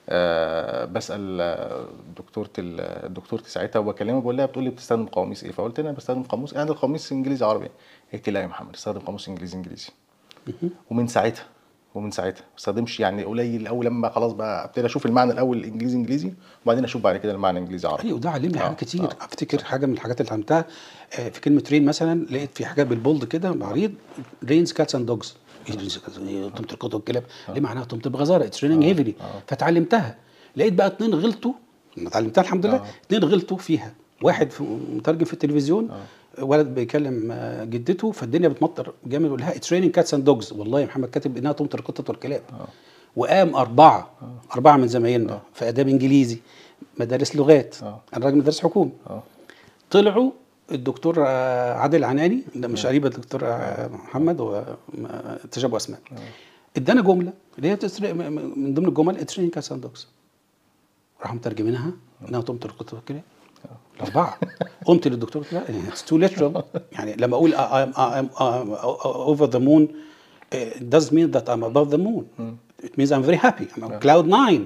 آه بسال آه، دكتوره ال- دكتورتي ساعتها وبكلمها بقول لها بتقول لي بتستخدم قواميس ايه فقلت لها بستخدم قاموس عندي قاموس انجليزي عربي قالت لي لا يا محمد استخدم قاموس انجليزي انجليزي ومن ساعتها ومن ساعتها ما استخدمش يعني قليل قوي لما خلاص بقى ابتدي اشوف المعنى الاول الانجليزي انجليزي وبعدين اشوف بعد كده المعنى انجليزي عربي ايوه ده علمني آه، حاجات كتير آه. افتكر حاجه من الحاجات اللي اتعلمتها آه، في كلمه رين مثلا لقيت في حاجه بالبولد كده عريض رينز كاتس اند دوجز طمط القطط والكلاب ليه معناها طمط بغزاره اتس ريننج هيفلي فتعلمتها لقيت بقى اتنين غلطوا لما اتعلمتها الحمد لله آه. اتنين غلطوا فيها واحد في مترجم في التلفزيون ولد بيكلم آه، جدته فالدنيا بتمطر جامد يقول لها اتس ريننج كاتس اند دوجز والله يا محمد كاتب انها تمطر القطط والكلاب وقام اربعه اربعه من زمايلنا في اداب انجليزي مدارس لغات آه. انا راجل مدرس حكومي اه طلعوا الدكتور آه، عادل عناني ده مش قريب الدكتور آه، محمد هو م- تشابه اسماء ادانا جمله اللي هي تسرق- م- م- من ضمن الجمل اتريننج كاساندوكس راحوا مترجمينها انها تمطر القطه كده الاربعه قمت للدكتور قلت لا اتس تو ليترال يعني لما اقول I'm, I'm, I'm over the moon it does mean that I'm above the moon it means I'm very happy I'm on cloud nine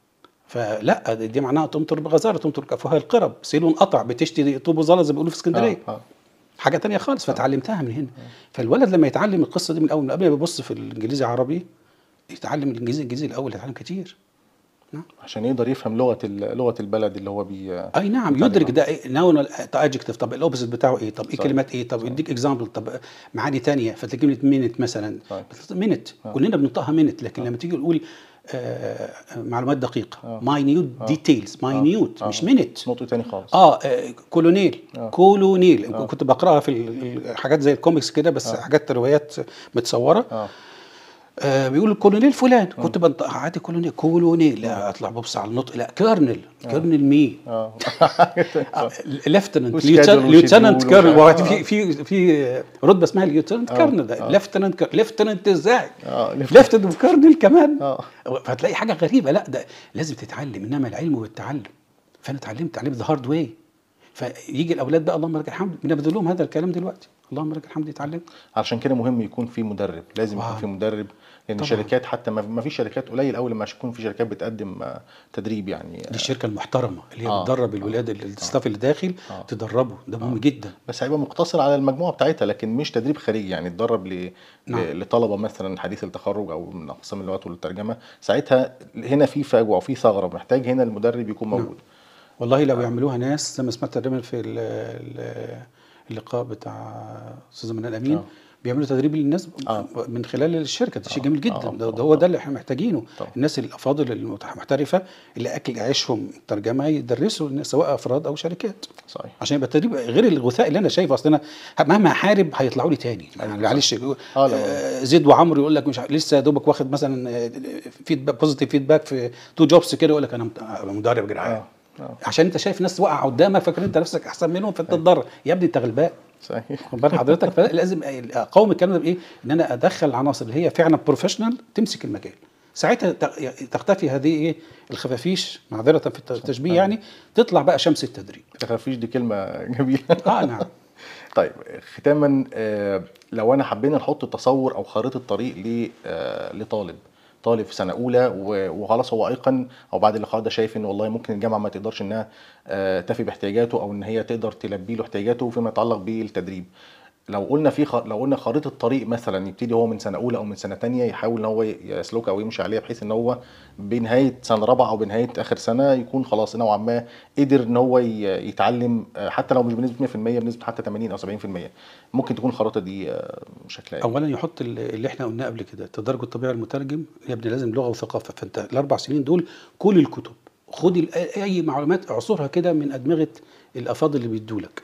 فلا دي معناها تمطر بغزاره تمطر كافها القرب سيل انقطع بتشتي طوب وزلط زي ما بيقولوا في اسكندريه آه، آه. حاجه تانية خالص فتعلمتها من هنا فالولد لما يتعلم القصه دي من الاول من قبل ما يبص في الانجليزي عربي يتعلم الانجليزي الانجليزي الاول يتعلم كتير نعم. عشان يقدر يفهم لغه ال- لغه البلد اللي هو بي اي نعم بيتعلم يدرك عنها. ده إيه نون ادجكتيف طب الاوبوزيت بتاعه ايه طب ايه صح. كلمات ايه طب يديك اكزامبل طب معاني تانية فتلاقي كلمه مينت مثلا صح. مينت كلنا بننطقها مينت لكن لما تيجي نقول آه، معلومات دقيقه آه. ماينيوت ديتيلز ماينيوت آه. مش مينيت نقطه تاني خالص اه آه، كولونيل آه. كولونيل آه. كنت بقراها في ال- الحاجات زي الكوميكس كده بس آه. حاجات روايات متصوره اه آه بيقول الكولونيل فلان كنت بنطق عادي كولونيل كولونيل لا اطلع ببص على النطق لا كيرنل كيرنل مين اه ليفتننت وسكادول ليوتننت وشيدول كيرنل ومش هو عارف. في في في رتبه اسمها ليوتننت آه. كيرنل ده آه. ليفتننت ليفتننت ازاي اه ليفتننت كيرنل كمان اه فهتلاقي حاجه غريبه لا ده لازم تتعلم انما العلم بالتعلم فانا اتعلمت اتعلمت ذا هارد واي فيجي الاولاد بقى اللهم لك الحمد بنبذل لهم هذا الكلام دلوقتي اللهم لك الحمد يتعلم عشان كده مهم يكون في مدرب لازم يكون طبعاً. في مدرب لان طبعاً. الشركات حتى ما ما في شركات قليل قوي لما يكون في شركات بتقدم آه، تدريب يعني دي الشركه المحترمه اللي هي آه. بتدرب الولاد اللي- الستاف اللي داخل آه. تدربه ده مهم جدا بس هيبقى مقتصر على المجموعه بتاعتها لكن مش تدريب خارجي يعني تدرب ل... نعم. ل- لطلبه مثلا حديث التخرج او من اقسام اللغات والترجمه ساعتها هنا في فجوه وفي ثغره محتاج هنا المدرب يكون نعم. موجود والله لو يعملوها ناس زي ما سمعت تقريبا في ال- ال- اللقاء بتاع استاذ منال امين آه. بيعملوا تدريب للناس آه. من خلال الشركه ده شيء آه. جميل جدا آه. ده, ده هو ده اللي احنا محتاجينه طبعا. الناس الافاضل المحترفه اللي اكل عيشهم ترجمه يدرسوا الناس سواء افراد او شركات صحيح عشان يبقى التدريب غير الغثاء اللي انا شايفه اصل انا مهما احارب هيطلعوا لي تاني يعني معلش آه، لا. آه، زيد وعمرو يقول لك مش عارف- لسه يا دوبك واخد مثلا فيدباك بوزيتيف فيدباك في تو جوبس كده يقول لك انا مت- أبقى مدرب يا جدعان اه اه عشان انت شايف ناس واقعه قدامك فاكر انت نفسك احسن منهم فانت تتضرر يا ابني انت غلبان صحيح خد بال حضرتك فلازم اقاوم الكلام ده بايه؟ ان انا ادخل العناصر اللي هي فعلا بروفيشنال تمسك المجال ساعتها ت- تختفي هذه ايه الخفافيش معذره في التشبيه يعني تطلع بقى شمس التدريب تخافيش دي كلمه جميله اه نعم طيب ختاما آه، لو انا حبينا نحط تصور او خريطه طريق ل- آه، لطالب طالب في سنه اولى و- وخلاص هو ايقن او بعد اللقاء ده شايف ان والله ممكن الجامعه ما تقدرش انها آه، تفي باحتياجاته او ان هي تقدر تلبي له احتياجاته فيما يتعلق بالتدريب لو قلنا في خ... لو قلنا خريطه طريق مثلا يبتدي هو من سنه اولى او من سنه تانية يحاول ان هو يسلكها او يمشي عليها بحيث ان هو بنهايه سنه رابعه او بنهايه اخر سنه يكون خلاص نوعا ما قدر ان هو ي- يتعلم آه، حتى لو مش بنسبه 100% بنسبه حتى 80 او 70% ممكن تكون الخريطه دي آه، شكلها إيه؟ اولا يحط ال- اللي احنا قلناه قبل كده التدرج الطبيعي المترجم يا ابني لازم لغه وثقافه فانت الاربع سنين دول كل الكتب خد ال- اي معلومات اعصرها كده من ادمغه الافاضل اللي بيدولك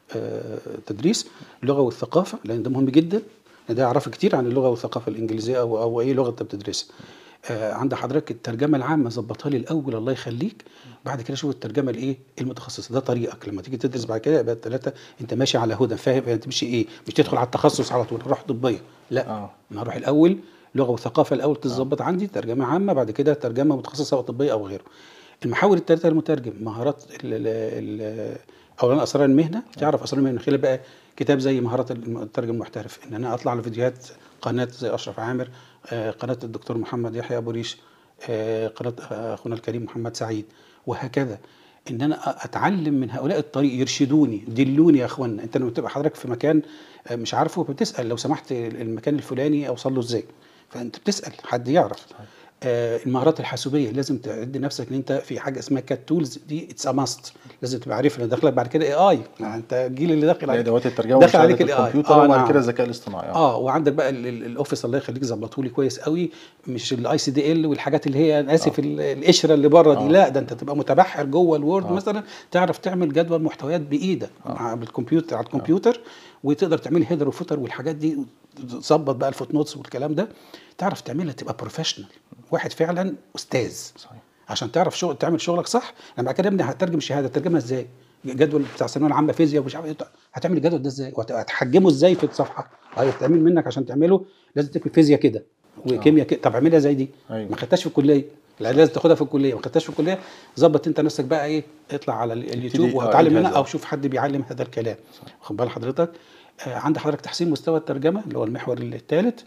آه تدريس اللغه والثقافه لان ده مهم جدا لأن ده يعرفك كتير عن اللغه والثقافه الانجليزيه او او اي لغه انت بتدرسها آه عند حضرتك الترجمه العامه ظبطها لي الاول الله يخليك بعد كده شوف الترجمه الايه المتخصصه ده طريقك لما تيجي تدرس بعد كده يبقى الثلاثه انت ماشي على هدى فاهم يعني تمشي ايه مش تدخل على التخصص على طول روح طبيه لا آه. انا هروح الاول لغه وثقافه الاول تتظبط عندي ترجمه عامه بعد كده ترجمه متخصصه سواء طبيه او غيره المحاور الثالثه المترجم مهارات ال ال ال اولا اسرار المهنه تعرف اسرار المهنه من خلال بقى كتاب زي مهارات المترجم المحترف ان انا اطلع على فيديوهات قناه زي اشرف عامر آه، قناه الدكتور محمد يحيى ابو ريش آه، قناه آه، اخونا الكريم محمد سعيد وهكذا ان انا اتعلم من هؤلاء الطريق يرشدوني دلوني يا اخوانا انت لما تبقى حضرتك في مكان آه، مش عارفه بتسال لو سمحت المكان الفلاني اوصل له ازاي فانت بتسال حد يعرف آه، المهارات الحاسوبيه لازم تعد نفسك ان انت في حاجه اسمها كات تولز دي اتس ا ماست لازم تبقى عارف ان داخلك بعد كده اي اي انت الجيل اللي داخل عليك ادوات الترجمه دخل عليك ومساعدة ال AI. الكمبيوتر آه، وبعد نعم. كده الذكاء الاصطناعي اه وعندك بقى ال- ال- الاوفيس الله يخليك ظبطه لي كويس قوي مش الاي سي دي ال والحاجات اللي هي انا اسف ال- القشره اللي بره دي آه. لا ده انت تبقى متبحر جوه الوورد آه. مثلا تعرف تعمل جدول محتويات بايدك مع بالكمبيوتر على الكمبيوتر وتقدر تعمل هيدر وفوتر والحاجات دي تظبط بقى الفوت نوتس والكلام ده تعرف تعملها تبقى بروفيشنال واحد فعلا استاذ صحيح عشان تعرف شغل تعمل شغلك صح لما بعد كده يا ابني هترجم الشهاده ترجمها ازاي؟ جدول بتاع الثانويه العامه فيزياء ومش عارف ايه هتعمل الجدول ده ازاي؟ وهتحجمه ازاي في الصفحه؟ هيتعمل منك عشان تعمله لازم تكتب فيزياء كده وكيمياء كده طب اعملها زي دي أيوة. ما خدتهاش في الكليه لا لازم تاخدها في الكليه ما خدتهاش في الكليه ظبط انت نفسك بقى ايه اطلع على ال- اليوتيوب ابتدي- آه، وهتعلم اجهز منها بقى. او شوف حد بيعلم هذا الكلام واخد بال حضرتك آه عند حضرتك تحسين مستوى الترجمه اللي هو المحور الثالث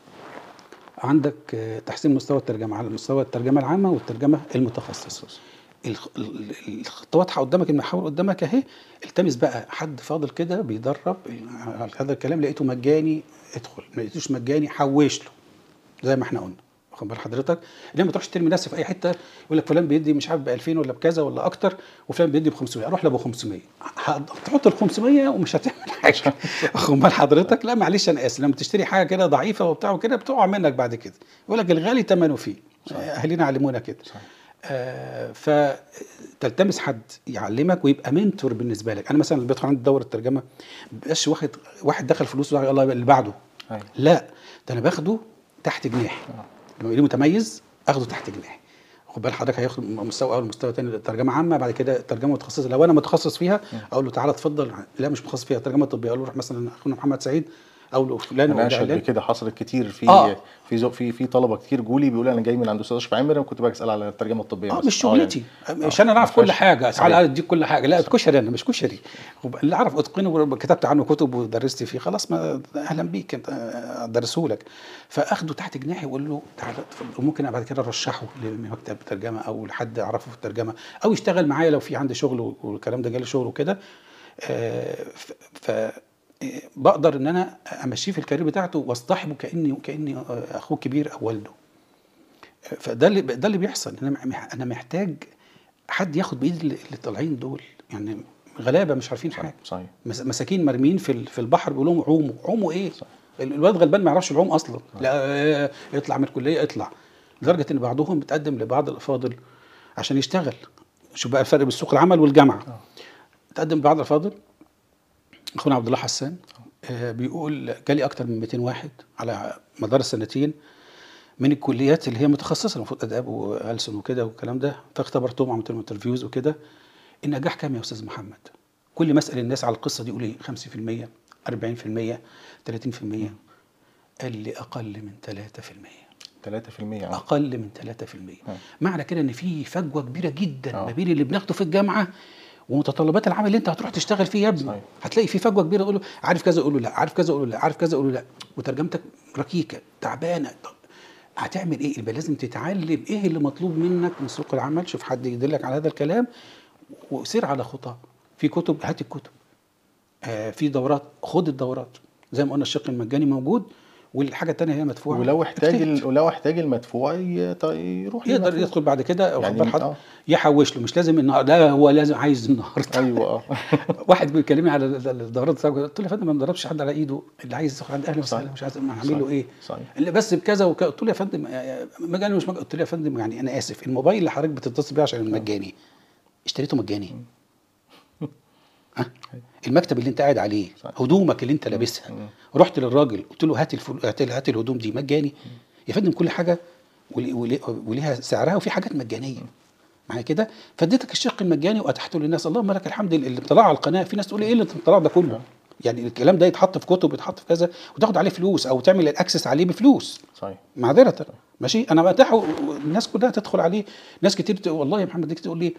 عندك آه، تحسين مستوى الترجمه على مستوى الترجمه العامه والترجمه المتخصصه الخ- ال- ال- الخطه واضحه قدامك المحاور قدامك اهي التمس بقى حد فاضل كده بيدرب على هذا الكلام لقيته مجاني ادخل ما لقيتوش مجاني حوش له زي ما احنا قلنا واخد بال حضرتك ليه ما تروحش ترمي نفسك في اي حته يقول لك فلان بيدي مش عارف ب 2000 ولا بكذا ولا اكتر وفلان بيدي ب 500 اروح لابو 500 هتحط ال 500 ومش هتعمل حاجه واخد بال حضرتك لا معلش انا اسف لما تشتري حاجه كده ضعيفه وبتاع وكده بتقع منك بعد كده يقول لك الغالي ثمنه فيه صحيح. اهالينا علمونا كده صحيح. آه فتلتمس حد يعلمك ويبقى منتور بالنسبه لك انا مثلا اللي بيدخل عندي دوره ترجمه ما بيبقاش واحد واحد دخل فلوس وقال الله اللي بعده أيوة. لا ده انا باخده تحت جناحي لما يجي متميز اخده تحت جناحي خد بال حضرتك هياخد مستوى اول مستوى تاني ترجمه عامه بعد كده ترجمه متخصصه لو انا متخصص فيها اقول له تعالى اتفضل لا مش متخصص فيها ترجمه طبيه اقول له روح مثلا اخونا محمد سعيد او له فلان انا او اشهد علان بكده حصلت كتير في آه. في زو- في في طلبه كتير جولي بيقولوا انا جاي من عند استاذ اشرف عامر وكنت باجي اسال على الترجمه الطبيه اه بس. مش شغلتي يعني. مش انا اعرف ما كل فيهاش- حاجه صحيح. تعالى اديك كل حاجه لا كشري انا مش كشري وب- اللي اعرف اتقنه وكتبت عنه كتب ودرست فيه خلاص ما اهلا بيك انت ادرسه لك فاخده تحت جناحي واقول له تعالى اتفضل. وممكن بعد كده ارشحه لمكتب ترجمه او لحد اعرفه في الترجمه او يشتغل معايا لو في عندي شغل والكلام ده جالي شغل وكده آه، ف ف- آه، بقدر ان انا امشيه في الكارير بتاعته واصطحبه كاني كاني آه، اخوه كبير او والده فده اللي ده اللي بيحصل انا مح- انا محتاج حد ياخد بايد اللي اللي طالعين دول يعني غلابه مش عارفين حاجه صحيح مس- مساكين مرميين في ال- في البحر بيقول لهم عوموا عوموا ايه ال- الواد غلبان ما يعرفش العوم اصلا لا آه، اطلع من الكليه اطلع لدرجه ان بعضهم بتقدم لبعض الافاضل عشان يشتغل شوف بقى الفرق بين سوق العمل والجامعه تقدم بعض الافاضل اخونا عبد الله حسان آه، بيقول جالي اكتر من 200 واحد على مدار السنتين من الكليات اللي هي متخصصه المفروض اداب والسن وكده والكلام ده فاختبرتهم وعملت لهم انترفيوز وكده النجاح كام يا استاذ محمد؟ كل ما اسال الناس على القصه دي يقول لي 50% 40% 30% قال لي اقل من 3% 3% يعني اقل من 3% معنى كده ان في فجوه كبيره جدا آه. ما بين اللي بناخده في الجامعه ومتطلبات العمل اللي انت هتروح تشتغل فيه يا ابني صحيح. هتلاقي في فجوه كبيره تقول له عارف كذا يقول له لا عارف كذا يقول له لا عارف كذا يقول له لا وترجمتك ركيكه تعبانه طب هتعمل ايه يبقى لازم تتعلم ايه اللي مطلوب منك من سوق العمل شوف حد يدلك على هذا الكلام وسير على خطاه في كتب هات الكتب آه في دورات خد الدورات زي ما قلنا الشق المجاني موجود والحاجه الثانيه هي مدفوعه ولو احتاج اجتهد. ال... ولو احتاج المدفوع ي... ط- يروح يقدر للمدفوع. يدخل بعد كده واخد يعني بال حضرتك؟ آه. يحوش له مش لازم النهارده لا هو لازم عايز النهارده ايوه اه واحد بيكلمني على الدورات بتاعته قلت له يا فندم ما نضربش حد على ايده اللي عايز ياخد عند اهله وسهلا صحيح. مش عايز ما هعمل له صحيح. ايه صحيح. اللي بس بكذا وكذا قلت له يا فندم آه، مجاني مش مجاني قلت له يا فندم يعني انا اسف الموبايل اللي حضرتك بتتصل بيه عشان المجاني اشتريته مجاني ها؟ المكتب اللي انت قاعد عليه صحيح. هدومك اللي انت لابسها رحت للراجل قلت له هات الفل... هات هات الهدوم دي مجاني يا فندم كل حاجه ولي- ولي- وليها سعرها وفي حاجات مجانيه معايا كده فاديتك الشق المجاني واتحته للناس اللهم لك الحمد اللي طلع على القناه في ناس تقول ايه اللي طلع ده كله يعني الكلام ده يتحط في كتب يتحط في كذا وتاخد عليه فلوس او تعمل الاكسس عليه بفلوس صحيح معذره ماشي انا بتاحه الناس كلها تدخل عليه ناس كتير تقول والله يا محمد ديك تقول لي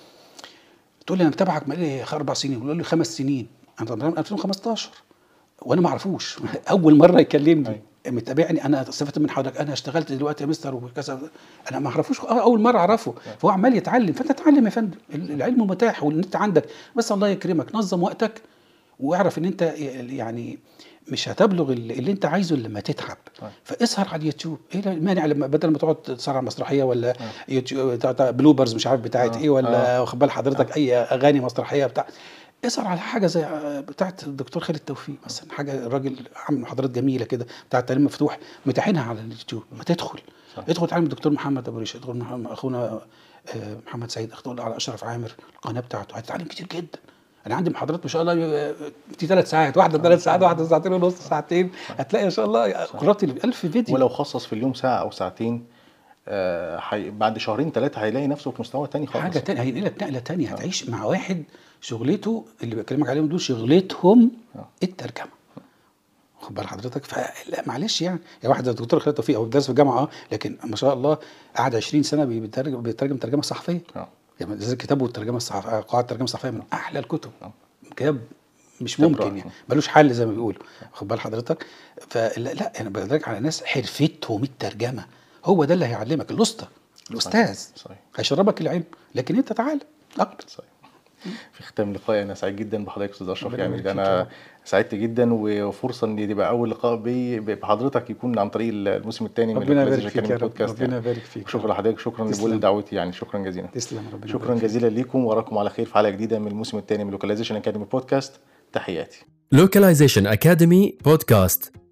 تقول لي انا متابعك بقالي اربع سنين يقول لي خمس سنين انا طبعا 2015 وانا ما اعرفوش اول مره يكلمني متابعني انا استفدت من حضرتك انا اشتغلت دلوقتي يا مستر وكذا انا ما اعرفوش آه، اول مره اعرفه فهو عمال يتعلم فانت اتعلم يا فندم العلم متاح والنت عندك بس الله يكرمك نظم وقتك واعرف ان انت يعني مش هتبلغ اللي اللي انت عايزه الا لما تتعب طيب. فاسهر على اليوتيوب ايه المانع لما بدل ما تقعد تسهر على مسرحيه ولا يوتيوب بتاع- بتاع بلوبرز مش عارف بتاعت آه. ايه ولا آه. واخد بال حضرتك اي اغاني مسرحيه بتاع اسهر على حاجه زي بتاعت الدكتور خالد توفيق مثلا حاجه الراجل عامل محاضرات جميله كده بتاعت تعليم مفتوح متاحينها على اليوتيوب ما تدخل صح. ادخل تعلم الدكتور محمد ابو ريشه ادخل محمد اخونا آه، محمد سعيد ادخل على اشرف عامر القناه بتاعته هتتعلم كتير جدا انا عندي محاضرات ما شاء الله آه، في ثلاث ساعات واحده ثلاث ساعات واحده ساعتين ونص ساعتين هتلاقي ما شاء الله قرات 1000 فيديو ولو خصص في اليوم ساعه او ساعتين آه حي... بعد شهرين ثلاثه هيلاقي نفسه في مستوى تاني خالص حاجه تانية هينقلك نقله تانية هتعيش مع واحد شغلته اللي بكلمك عليهم دول شغلتهم آه. الترجمه خد بال حضرتك فلا معلش يعني يا واحد زي الدكتور خالد توفيق هو بيدرس في الجامعه اه لكن ما شاء الله قعد 20 سنه بيترجم بيترجم ترجمه صحفيه اه يعني زي كتابه الترجمه الصحفيه قواعد الترجمه الصحفيه من احلى الكتب آه. كتاب مش خبرة. ممكن يعني ملوش حل زي ما بيقولوا خد بال حضرتك فلا لا انا بدرك على ناس حرفتهم الترجمه هو ده اللي هيعلمك الاسطى الاستاذ صحيح هيشربك العلم لكن انت تعال اقبل صحيح في ختام لقائي انا سعيد جدا بحضرتك استاذ اشرف ربنا يعني يبارك فيك يا انا رب. سعدت جدا وفرصه ان يبقى اول لقاء بي بحضرتك يكون عن طريق الموسم الثاني من ربنا الكلاسيك يبارك فيك أكاديمي يا رب بودكاست ربنا يعني. يبارك فيك شكرا لحضرتك شكرا تسلم. لقبول دعوتي يعني شكرا جزيلا تسلم ربنا شكرا يبارك فيك. جزيلا ليكم وراكم على خير في حلقه جديده من الموسم الثاني من لوكاليزيشن اكاديمي بودكاست تحياتي Localization Academy Podcast